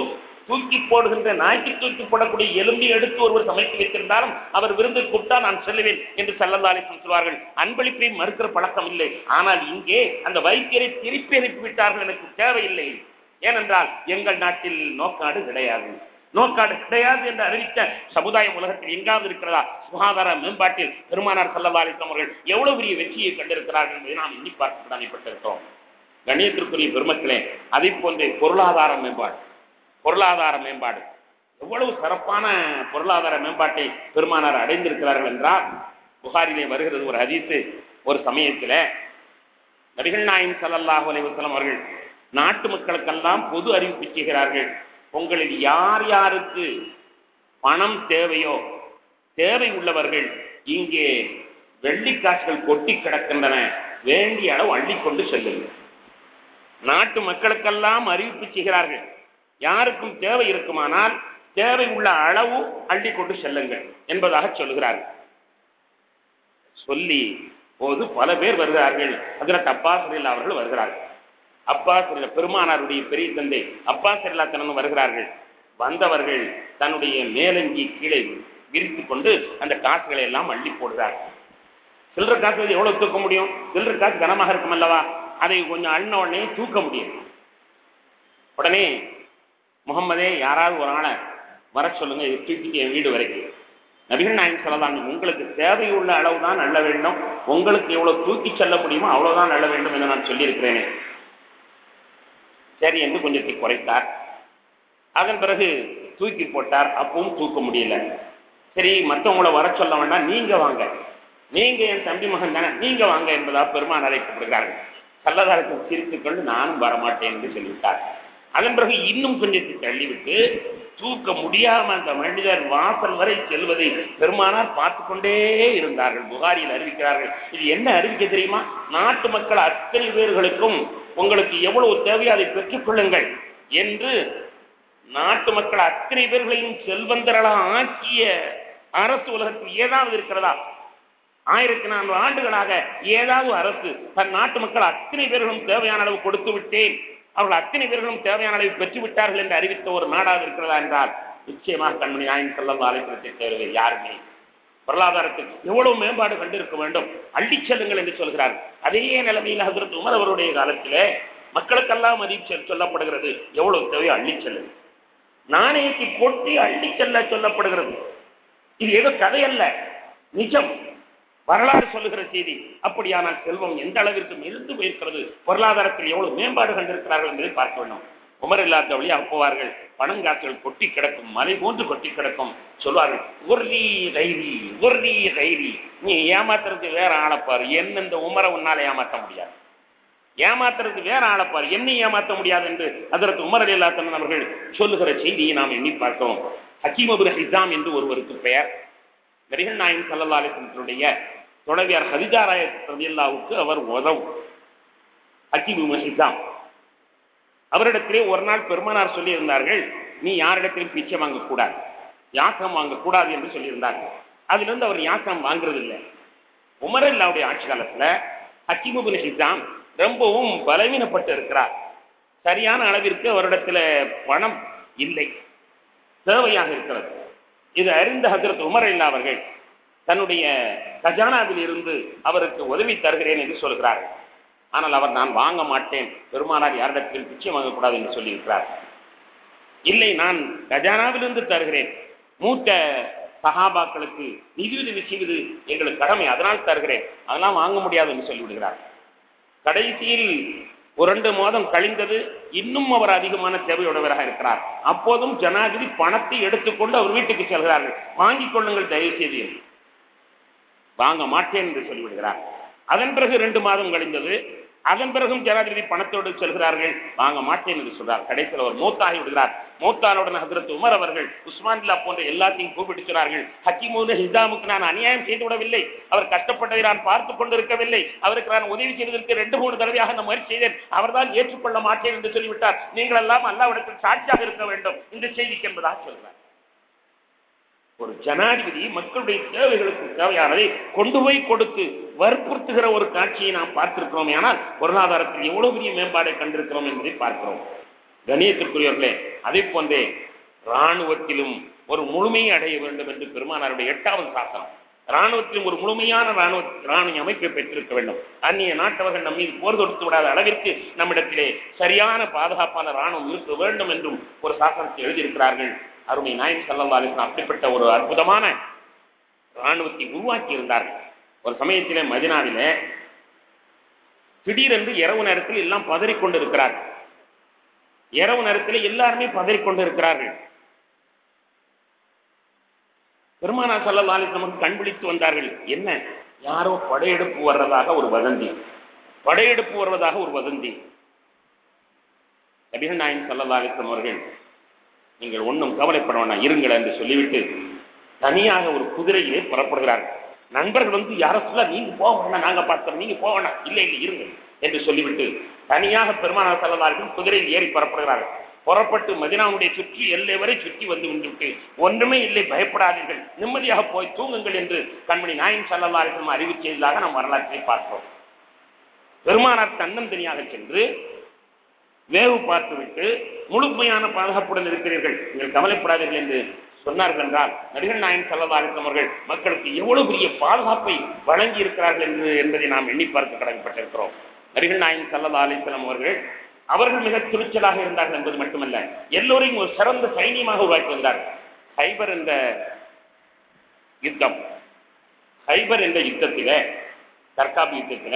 தூக்கி போடுகின்ற நாய்க்கு தூக்கி போடக்கூடிய எலும்பை எடுத்து ஒருவர் சமைத்து வைத்திருந்தாலும் அவர் விருந்து கூப்பிட்டா நான் செல்லுவேன் என்று செல்லந்தாலே சொல்வார்கள் அன்பளிப்பை மறுக்கிற பழக்கம் இல்லை ஆனால் இங்கே அந்த வைத்தியரை திருப்பி அனுப்பி விட்டார்கள் எனக்கு தேவையில்லை ஏனென்றால் எங்கள் நாட்டில் நோக்காடு கிடையாது நோக்காடு கிடையாது என்று அறிவித்த சமுதாயம் உலகத்தில் எங்காவது இருக்கிறதா சுகாதார மேம்பாட்டில் பெருமானார் செல்லவாலிசம் அவர்கள் எவ்வளவு பெரிய வெற்றியை கண்டிருக்கிறார்கள் என்பதை நாம் எண்ணி பார்த்து கடமைப்பட்டிருக்கிறோம் கணியத்திற்குரிய பெருமக்களே அதை போன்ற பொருளாதார மேம்பாடு பொருளாதார மேம்பாடு எவ்வளவு சிறப்பான பொருளாதார மேம்பாட்டை பெருமானார் அடைந்திருக்கிறார்கள் என்றால் புகாரிலே வருகிறது ஒரு ஹதீஸு ஒரு சமயத்துல நபிகள் நாயம் ஸல்லல்லாஹு அலைஹி வஸல்லம் அவர்கள் நாட்டு மக்களுக்கெல்லாம் பொது அறிவிப்பு செய்கிறார்கள் உங்களில் யார் யாருக்கு பணம் தேவையோ தேவை உள்ளவர்கள் இங்கே வெள்ளிக்காசுகள் கொட்டி கிடக்கின்றன வேண்டிய அளவு அள்ளிக்கொண்டு செல்லுங்கள் நாட்டு மக்களுக்கெல்லாம் அறிவிப்பு செய்கிறார்கள் யாருக்கும் தேவை இருக்குமானால் தேவை உள்ள அளவு அள்ளி கொண்டு செல்லுங்கள் என்பதாக சொல்லுகிறார்கள் சொல்லி போது பல பேர் வருகிறார்கள் அதில் அப்பாஸ் அவர்கள் வருகிறார்கள் அப்பாஸ் பெருமானாருடைய பெரிய தந்தை அப்பாஸ் தனன் வருகிறார்கள் வந்தவர்கள் தன்னுடைய மேலங்கி கீழே விரித்து கொண்டு அந்த காசுகளை எல்லாம் அள்ளி போடுகிறார்கள் சில்லற காசு எவ்வளவு தூக்க முடியும் சில்லற காசு கனமாக இருக்கும் அல்லவா அதை கொஞ்சம் அண்ண உடனே தூக்க முடியும் உடனே முகம்மதே யாராவது ஒரு ஆளை வர சொல்லுங்க இதை தூக்கிட்டு என் வீடு வரைக்கும் நபிகள் நாயகம் சொல்லலாம் உங்களுக்கு தேவையுள்ள அளவுதான் அள்ள வேண்டும் உங்களுக்கு எவ்வளவு தூக்கி செல்ல முடியுமோ அவ்வளவுதான் அள்ள வேண்டும் என்று நான் சொல்லியிருக்கிறேனே சரி என்று கொஞ்சத்தை குறைத்தார் அதன் பிறகு தூக்கி போட்டார் அப்பவும் தூக்க முடியல சரி மற்றவங்கள வர சொல்ல வேண்டாம் நீங்க வாங்க நீங்க என் தம்பி மகன் தானே நீங்க வாங்க என்பதா பெருமானாரை கூப்பிடுகிறார்கள் கள்ளதாரத்தை சிரித்துக் கொண்டு நானும் வரமாட்டேன் என்று சொல்லிவிட்டார் அதன் பிறகு இன்னும் கொஞ்சத்தை தள்ளிவிட்டு தூக்க முடியாம அந்த மனிதர் வாசல் வரை செல்வதை பெருமானார் பார்த்து கொண்டே இருந்தார்கள் புகாரியில் அறிவிக்கிறார்கள் இது என்ன அறிவிக்க தெரியுமா நாட்டு மக்கள் அத்தனை பேர்களுக்கும் உங்களுக்கு எவ்வளவு தேவையோ அதை பெற்றுக் கொள்ளுங்கள் என்று நாட்டு மக்கள் அத்தனை பேர்களையும் செல்வந்தர்களாக ஆக்கிய அரசு உலகத்தில் ஏதாவது இருக்கிறதா ஆயிரத்தி நான்கு ஆண்டுகளாக ஏதாவது அரசு தன் நாட்டு மக்கள் அத்தனை பேர்களும் தேவையான அளவு கொடுத்து விட்டேன் அவர்கள் அத்தனை பேர்களும் தேவையான அளவு பெற்று விட்டார்கள் என்று அறிவித்த ஒரு நாடாக இருக்கிறதா என்றால் நிச்சயமாக கண்மணி ஆயின் செல்லம் ஆலயத்திற்கு தேவை யாருமே பொருளாதாரத்தில் எவ்வளவு மேம்பாடு கண்டிருக்க வேண்டும் அள்ளிச் செல்லுங்கள் என்று சொல்கிறார் அதே நிலைமையில் ஹசரத் உமர் அவருடைய காலத்திலே மக்களுக்கெல்லாம் மதிப்பு சொல்லப்படுகிறது எவ்வளவு தேவையோ அள்ளிச் செல்லுங்கள் நாணயத்தை கொட்டி அள்ளி செல்ல சொல்லப்படுகிறது இது ஏதோ கதையல்ல நிஜம் வரலாறு சொல்லுகிற செய்தி அப்படியானால் செல்வம் எந்த அளவிற்கு மெலிந்து போயிருக்கிறது பொருளாதாரத்தில் எவ்வளவு மேம்பாடு கண்டிருக்கிறார்கள் என்பதை பார்க்க வேண்டும் உமர் இல்லாத வழியாக போவார்கள் பணங்காசுகள் கொட்டி கிடக்கும் மலை போன்று கொட்டி கிடக்கும் சொல்வார்கள் ஒர்ரி கைரி ஒர்ரி கைரி நீ ஏமாத்துறதுக்கு வேற ஆளப்பாரு என்ன இந்த உமரை உன்னால ஏமாற்ற முடியாது ஏமாத்துறதுக்கு வேற ஆளப்பார் என்னை ஏமாற்ற முடியாது என்று அதற்கு உமர் அலி அல்லாத்தன் அவர்கள் சொல்லுகிற செய்தியை நாம் எண்ணி பார்க்கிறோம் ஹக்கீம் அபுல் ஹிசாம் என்று ஒருவருக்கு பெயர் நரிகள் நாயன் சல்லா அலிசனுடைய துணைவியார் ஹதிஜாராய ரதியல்லாவுக்கு அவர் உதவும் ஹக்கீம் ஹிசாம் அவரிடத்திலே ஒரு நாள் பெருமானார் சொல்லி இருந்தார்கள் நீ யாரிடத்திலும் பிச்சை வாங்கக்கூடாது யாக்கம் வாங்கக்கூடாது என்று சொல்லியிருந்தார்கள் அதிலிருந்து அவர் யாக்கம் வாங்குறது இல்லை உமரல்லாவுடைய ஆட்சி காலத்துல ஹக்கீமுபின் ஹிசாம் ரொம்பவும் பலவீனப்பட்டு இருக்கிறார் சரியான அளவிற்கு அவரிடத்துல பணம் இல்லை தேவையாக இருக்கிறது இது அறிந்த ஹசரத் உமர் இல்லா அவர்கள் தன்னுடைய கஜானாவில் இருந்து அவருக்கு உதவி தருகிறேன் என்று சொல்கிறார்கள் ஆனால் அவர் நான் வாங்க மாட்டேன் பெருமானார் யாரிடத்தில் பிச்சை வாங்கக்கூடாது என்று சொல்லியிருக்கிறார் இல்லை நான் கஜானாவிலிருந்து தருகிறேன் மூத்த சகாபாக்களுக்கு நிதியுதவி செய்வது எங்களுக்கு கடமை அதனால் தருகிறேன் அதெல்லாம் வாங்க முடியாது என்று சொல்லிவிடுகிறார் கடைசியில் ஒரு ரெண்டு மாதம் கழிந்தது இன்னும் அவர் அதிகமான தேவையுடையவராக இருக்கிறார் அப்போதும் ஜனாதிபதி பணத்தை எடுத்துக்கொண்டு அவர் வீட்டுக்கு செல்கிறார்கள் வாங்கிக் கொள்ளுங்கள் தயவு செய்து வாங்க மாட்டேன் என்று சொல்லிவிடுகிறார் அதன் பிறகு ரெண்டு மாதம் கழிந்தது அதன் பிறகும் ஜனாதிபதி பணத்தோடு செல்கிறார்கள் வாங்க மாட்டேன் என்று சொல்றார் கடைசியில் அவர் மூத்தாகி விடுகிறார் மூத்தானுடன் ஹசரத் உமர் அவர்கள் உஸ்மான்லா போன்ற எல்லாத்தையும் கூப்பிட்டு சொன்னார்கள் ஹக்கிமூன ஹிசாமுக்கு நான் அநியாயம் செய்து விடவில்லை அவர் கஷ்டப்பட்டதை நான் பார்த்து கொண்டிருக்கவில்லை அவருக்கு நான் உதவி செய்வதற்கு ரெண்டு மூணு தடவையாக நான் முயற்சி செய்தேன் அவர்தான் ஏற்றுக்கொள்ள மாட்டேன் என்று சொல்லிவிட்டார் நீங்கள் எல்லாம் அல்லாவிடத்தில் சாட்சியாக இருக்க வேண்டும் இந்த செய்திக்கு என்பதாக சொல்கிறார் ஒரு ஜனாதிபதி மக்களுடைய தேவைகளுக்கு தேவையானதை கொண்டு போய் கொடுத்து வற்புறுத்துகிற ஒரு காட்சியை நாம் பார்த்திருக்கிறோம் ஆனால் பொருளாதாரத்தில் எவ்வளவு பெரிய மேம்பாடை கண்டிருக்கிறோம் என்பதை பார்க்கிறோம் கணியத்திற்குரியவர்களே அதே போன்றே ராணுவத்திலும் ஒரு முழுமையை அடைய வேண்டும் என்று பெருமானாருடைய எட்டாவது சாசனம் ராணுவத்திலும் ஒரு முழுமையான ராணுவ ராணுவ அமைப்பை பெற்றிருக்க வேண்டும் அந்நிய நாட்டவர்கள் நம் மீது போர் தொடுத்து விடாத அளவிற்கு நம்மிடத்திலே சரியான பாதுகாப்பான ராணுவம் இருக்க வேண்டும் என்றும் ஒரு சாசனத்தை எழுதியிருக்கிறார்கள் அருமை நாயன் சல்லா அலிஸ்லாம் அப்படிப்பட்ட ஒரு அற்புதமான ராணுவத்தை உருவாக்கி இருந்தார்கள் ஒரு சமயத்திலே மதினாவிலே திடீரென்று இரவு நேரத்தில் எல்லாம் பதறிக்கொண்டு இருக்கிறார்கள் இரவு நேரத்தில் எல்லாருமே பதறிக்கொண்டு இருக்கிறார்கள் பெருமானா சல்லா அலிஸ்லமுக்கு கண்பிடித்து வந்தார்கள் என்ன யாரோ படையெடுப்பு வர்றதாக ஒரு வதந்தி படையெடுப்பு வருவதாக ஒரு வதந்தி நபிகள் நாயன் சல்லா அலிஸ்லம் அவர்கள் நீங்கள் ஒன்றும் கவலைப்பட வேண்டாம் இருங்கள் என்று சொல்லிவிட்டு தனியாக ஒரு குதிரையிலே புறப்படுகிறார்கள் நண்பர்கள் வந்து யாரோ சொல்ல நீங்க போக வேண்டாம் நாங்க பார்த்தோம் நீங்க போக வேண்டாம் இல்லை இல்லை இருங்க என்று சொல்லிவிட்டு தனியாக பெருமானார் செல்லதார்கள் குதிரையில் ஏறி புறப்படுகிறார்கள் புறப்பட்டு மதினாவுடைய சுற்றி எல்லை வரை சுற்றி வந்து விட்டு ஒன்றுமே இல்லை பயப்படாதீர்கள் நிம்மதியாக போய் தூங்குங்கள் என்று கண்மணி நாயன் சல்லல்லாருக்கும் அறிவிச்சதாக நாம் வரலாற்றை பார்க்கிறோம் பெருமானார் தன்னந்தனியாக சென்று வேவு பார்த்துவிட்டு முழுமையான பாதுகாப்புடன் இருக்கிறீர்கள் நீங்கள் கவலைப்படாதீர்கள் என்று சொன்னார்கள் என்றால் நடிகர் நாயன் செல்லதாரிசம் அவர்கள் மக்களுக்கு எவ்வளவு பெரிய பாதுகாப்பை வழங்கி இருக்கிறார்கள் என்று என்பதை நாம் எண்ணி பார்க்க கடமைப்பட்டிருக்கிறோம் நடிகர் நாயன் சல்லா அலிஸ்லாம் அவர்கள் அவர்கள் மிக துணிச்சலாக இருந்தார்கள் என்பது மட்டுமல்ல எல்லோரையும் ஒரு சிறந்த சைனியமாக உருவாக்கி வந்தார் ஹைபர் என்ற யுத்தம் ஹைபர் என்ற யுத்தத்தில தற்காப்பு யுத்தத்தில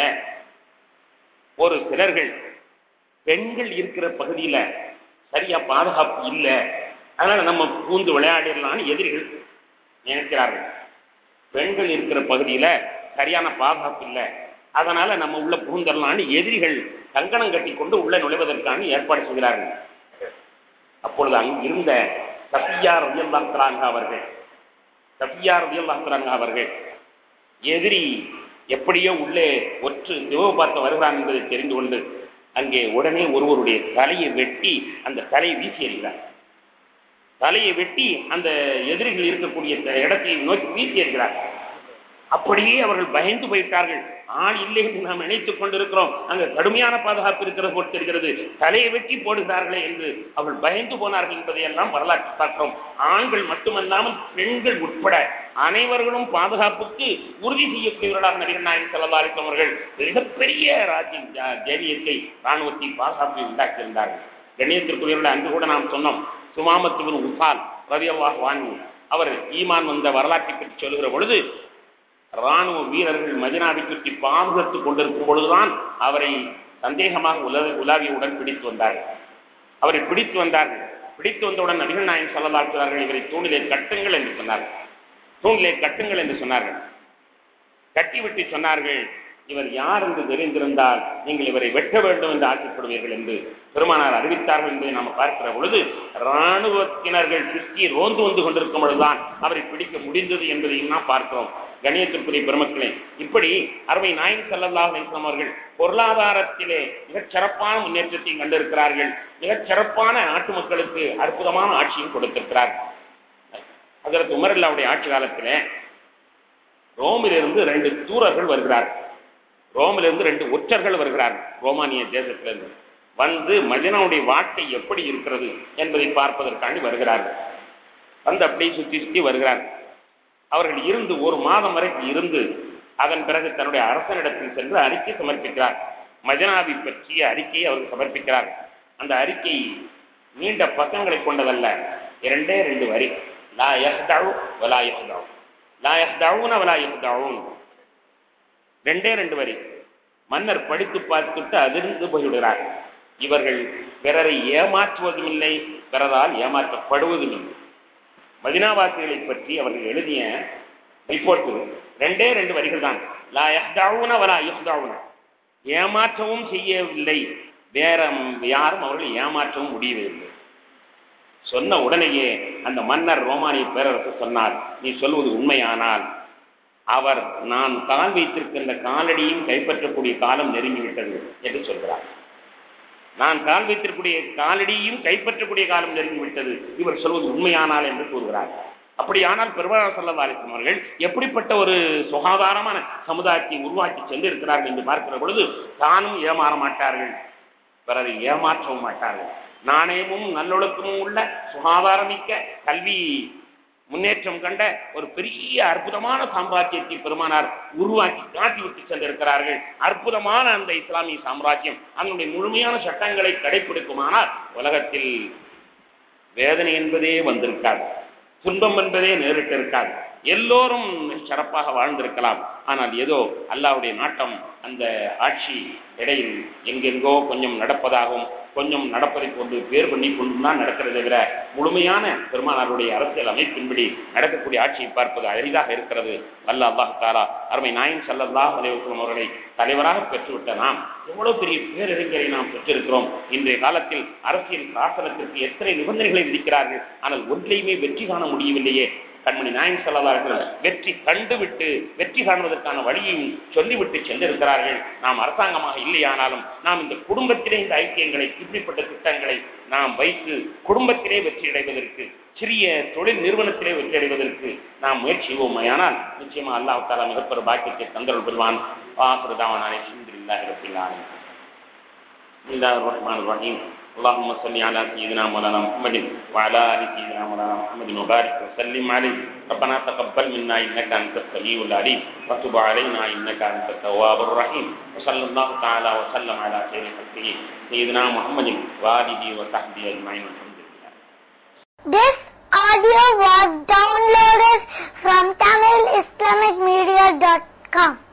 ஒரு சிலர்கள் பெண்கள் இருக்கிற பகுதியில சரியா பாதுகாப்பு இல்லை அதனால நம்ம பூந்து விளையாடிடலாம்னு எதிரிகள் நினைக்கிறார்கள் பெண்கள் இருக்கிற பகுதியில சரியான பாதுகாப்பு இல்லை அதனால நம்ம உள்ள பூந்தரலான்னு எதிரிகள் கங்கணம் கட்டி கொண்டு உள்ள நுழைவதற்கான ஏற்பாடு செய்கிறார்கள் அப்பொழுது அங்கு இருந்த சஃபியா ரவியல்லாங்க அவர்கள் சஃபியா ரவியல்லாங்க அவர்கள் எதிரி எப்படியோ உள்ளே ஒற்று சிவபார்த்த வருகிறான் என்பதை தெரிந்து கொண்டு அங்கே உடனே ஒருவருடைய தலையை வெட்டி அந்த தலையை வீசி எறிகிறார் தலையை வெட்டி அந்த எதிரிகள் இருக்கக்கூடிய இடத்தை நோக்கி வீசி எறிகிறார் அப்படியே அவர்கள் பயந்து போயிட்டார்கள் ஆள் இல்லை என்று நாம் நினைத்துக் கொண்டிருக்கிறோம் அங்க கடுமையான பாதுகாப்பு இருக்கிறது போல் தெரிகிறது தலையை வெட்டி போடுகிறார்களே என்று அவர்கள் பயந்து போனார்கள் என்பதையெல்லாம் வரலாற்று பார்க்கிறோம் ஆண்கள் மட்டுமல்லாமல் பெண்கள் உட்பட அனைவர்களும் பாதுகாப்புக்கு உறுதி செய்யக்கூடியவர்களாக நடிகர் நாயன் செல்லதாரிக்கும் அவர்கள் மிகப்பெரிய ராஜ்யம் ஜேரியத்தை ராணுவத்தை பாதுகாப்பை உண்டாக்கியிருந்தார்கள் கண்ணியத்திற்குரியவர்கள் அன்று கூட நாம் சொன்னோம் சுமாமத்துவின் உசால் ரவியல்லாஹ் வாங்கி அவர் ஈமான் வந்த வரலாற்றை பற்றி சொல்லுகிற பொழுது ராணுவ வீரர்கள் மதினாவை சுற்றி பாதுகாத்துக் கொண்டிருக்கும் பொழுதுதான் அவரை சந்தேகமாக உல உலாவியவுடன் பிடித்து வந்தார்கள் அவரை பிடித்து வந்தார்கள் பிடித்து வந்தவுடன் நபிகள் நாயன் சொல்லலாக்கிறார்கள் இவரை தூணிலே கட்டுங்கள் என்று சொன்னார்கள் தூணிலே கட்டுங்கள் என்று சொன்னார்கள் கட்டிவிட்டு சொன்னார்கள் இவர் யார் என்று தெரிந்திருந்தால் நீங்கள் இவரை வெட்ட வேண்டும் என்று ஆசைப்படுவீர்கள் என்று பெருமானார் அறிவித்தார்கள் என்பதை நாம் பார்க்கிற பொழுது இராணுவத்தினர்கள் சுற்றி ரோந்து வந்து கொண்டிருக்கும் பொழுதுதான் அவரை பிடிக்க முடிந்தது என்பதையும் நாம் பார்க்கிறோம் கணியத்திற்குரிய பெருமக்களே இப்படி அருமை நாயன் சல்லல்லா அலிஸ்லாம் அவர்கள் பொருளாதாரத்திலே மிகச் சிறப்பான முன்னேற்றத்தையும் கண்டிருக்கிறார்கள் மிகச் சிறப்பான நாட்டு மக்களுக்கு அற்புதமான ஆட்சியும் கொடுத்திருக்கிறார்கள் அதற்கு உமரல்லாவுடைய ஆட்சி காலத்திலே ரோமிலிருந்து ரெண்டு தூரர்கள் வருகிறார்கள் ரோமிலிருந்து ரெண்டு ஒற்றர்கள் வருகிறார்கள் ரோமானிய தேசத்திலிருந்து வந்து மதினாவுடைய வாழ்க்கை எப்படி இருக்கிறது என்பதை பார்ப்பதற்காண்டி வருகிறார்கள் வந்து அப்படியே சுத்தி சுத்தி வருகிறார்கள் அவர்கள் இருந்து ஒரு மாதம் வரைக்கும் இருந்து அதன் பிறகு தன்னுடைய அரசனிடத்தில் சென்று அறிக்கை சமர்ப்பிக்கிறார் மதினாவை பற்றிய அறிக்கையை அவர்கள் சமர்ப்பிக்கிறார் அந்த அறிக்கை நீண்ட பக்கங்களை கொண்டதல்ல இரண்டே ரெண்டு வரி லா யஹ்தஉ வலா யஹ்தஉ லா யஹ்தஉன வலா யஹ்தஉன் ரெண்டே ரெண்டு வரி மன்னர் படித்து பார்த்துட்டு அதிர்ந்து போய்விடுகிறார் இவர்கள் பிறரை ஏமாற்றுவதும் இல்லை பிறரால் ஏமாற்றப்படுவதும் இல்லை மதினாவாசிகளை பற்றி அவர்கள் எழுதிய ரிப்போர்ட் ரெண்டே ரெண்டு வரிகள் தான் லா யஹ்தவுன வலா யஹ்தவுன ஏமாற்றவும் செய்யவில்லை வேற யாரும் அவர்கள் ஏமாற்றவும் முடியவில்லை சொன்ன உடனேயே அந்த மன்னர் ரோமானிய பேரரசு சொன்னார் நீ சொல்வது உண்மையானால் அவர் நான் கால் வைத்திருக்கின்ற காலடியும் கைப்பற்றக்கூடிய காலம் நெருங்கிவிட்டது என்று சொல்கிறார் நான் கால் வைத்திருக்கூடிய காலடியும் கைப்பற்றக்கூடிய காலம் நெருங்கிவிட்டது இவர் சொல்வது உண்மையானால் என்று கூறுகிறார் அப்படியானால் பெருமாள் செல்லதாரிசம் அவர்கள் எப்படிப்பட்ட ஒரு சுகாதாரமான சமுதாயத்தை உருவாக்கி சென்றிருக்கிறார்கள் என்று பார்க்கிற பொழுது தானும் ஏமாற மாட்டார்கள் பிறரை ஏமாற்றவும் மாட்டார்கள் நாணயமும் நல்லொழுக்கமும் உள்ள சுகாதாரமிக்க கல்வி முன்னேற்றம் கண்ட ஒரு பெரிய அற்புதமான சாம்ராஜ்யத்தை பெருமானார் உருவாக்கி காட்டி விட்டு சென்றிருக்கிறார்கள் அற்புதமான அந்த இஸ்லாமிய சாம்ராஜ்யம் அதனுடைய முழுமையான சட்டங்களை கடைபிடிக்குமானால் உலகத்தில் வேதனை என்பதே வந்திருக்காது துன்பம் என்பதே நேரிட்டு இருக்காது எல்லோரும் சிறப்பாக வாழ்ந்திருக்கலாம் ஆனால் ஏதோ அல்லாவுடைய நாட்டம் அந்த ஆட்சி இடையில் எங்கெங்கோ கொஞ்சம் நடப்பதாகவும் கொஞ்சம் நடப்பதை கொண்டு பேர் பண்ணி கொண்டு தான் நடக்கிறது தவிர முழுமையான பெருமானாருடைய அரசியல் அமைப்பின்படி நடக்கக்கூடிய ஆட்சியை பார்ப்பது அரிதாக இருக்கிறது அல்ல அல்லாஹ் தாரா அருமை நாயன் சல்லல்லா அலைவசம் அவர்களை தலைவராக பெற்றுவிட்ட நாம் எவ்வளவு பெரிய பேரறிஞரை நாம் பெற்றிருக்கிறோம் இன்றைய காலத்தில் அரசியல் சாசனத்திற்கு எத்தனை நிபந்தனைகளை விதிக்கிறார்கள் ஆனால் ஒன்றையுமே வெற்றி காண முடியவில்லையே கண்மணி நாயன் செல்லவார்கள் வெற்றி கண்டுவிட்டு வெற்றி காணுவதற்கான வழியையும் சொல்லிவிட்டு சென்றிருக்கிறார்கள் நாம் அரசாங்கமாக இல்லையானாலும் நாம் இந்த குடும்பத்திலே இந்த ஐக்கியங்களை இப்படிப்பட்ட திட்டங்களை நாம் வைத்து குடும்பத்திலே வெற்றி அடைவதற்கு சிறிய தொழில் நிறுவனத்திலே வெற்றி அடைவதற்கு நாம் முயற்சி செய்வோமையானால் நிச்சயமா அல்லாஹ் தாலா மிகப்பெரும் பாக்கியத்தை தந்தருள் பெறுவான் ஆசிரதாவானே சிந்தில்லாஹி ரப்பில் ஆலமீன் بسم الله الرحمن الرحيم اللهم صل على سيدنا مولانا محمد وعلى ال سيدنا مولانا محمد وبارك وسلم عليه ربنا تقبل منا انك انت السميع العليم وتب علينا انك انت التواب الرحيم وصلى الله تعالى وسلم على خير خلقه سيدنا محمد واله وصحبه اجمعين والحمد لله This audio was downloaded from TamilIslamicMedia.com.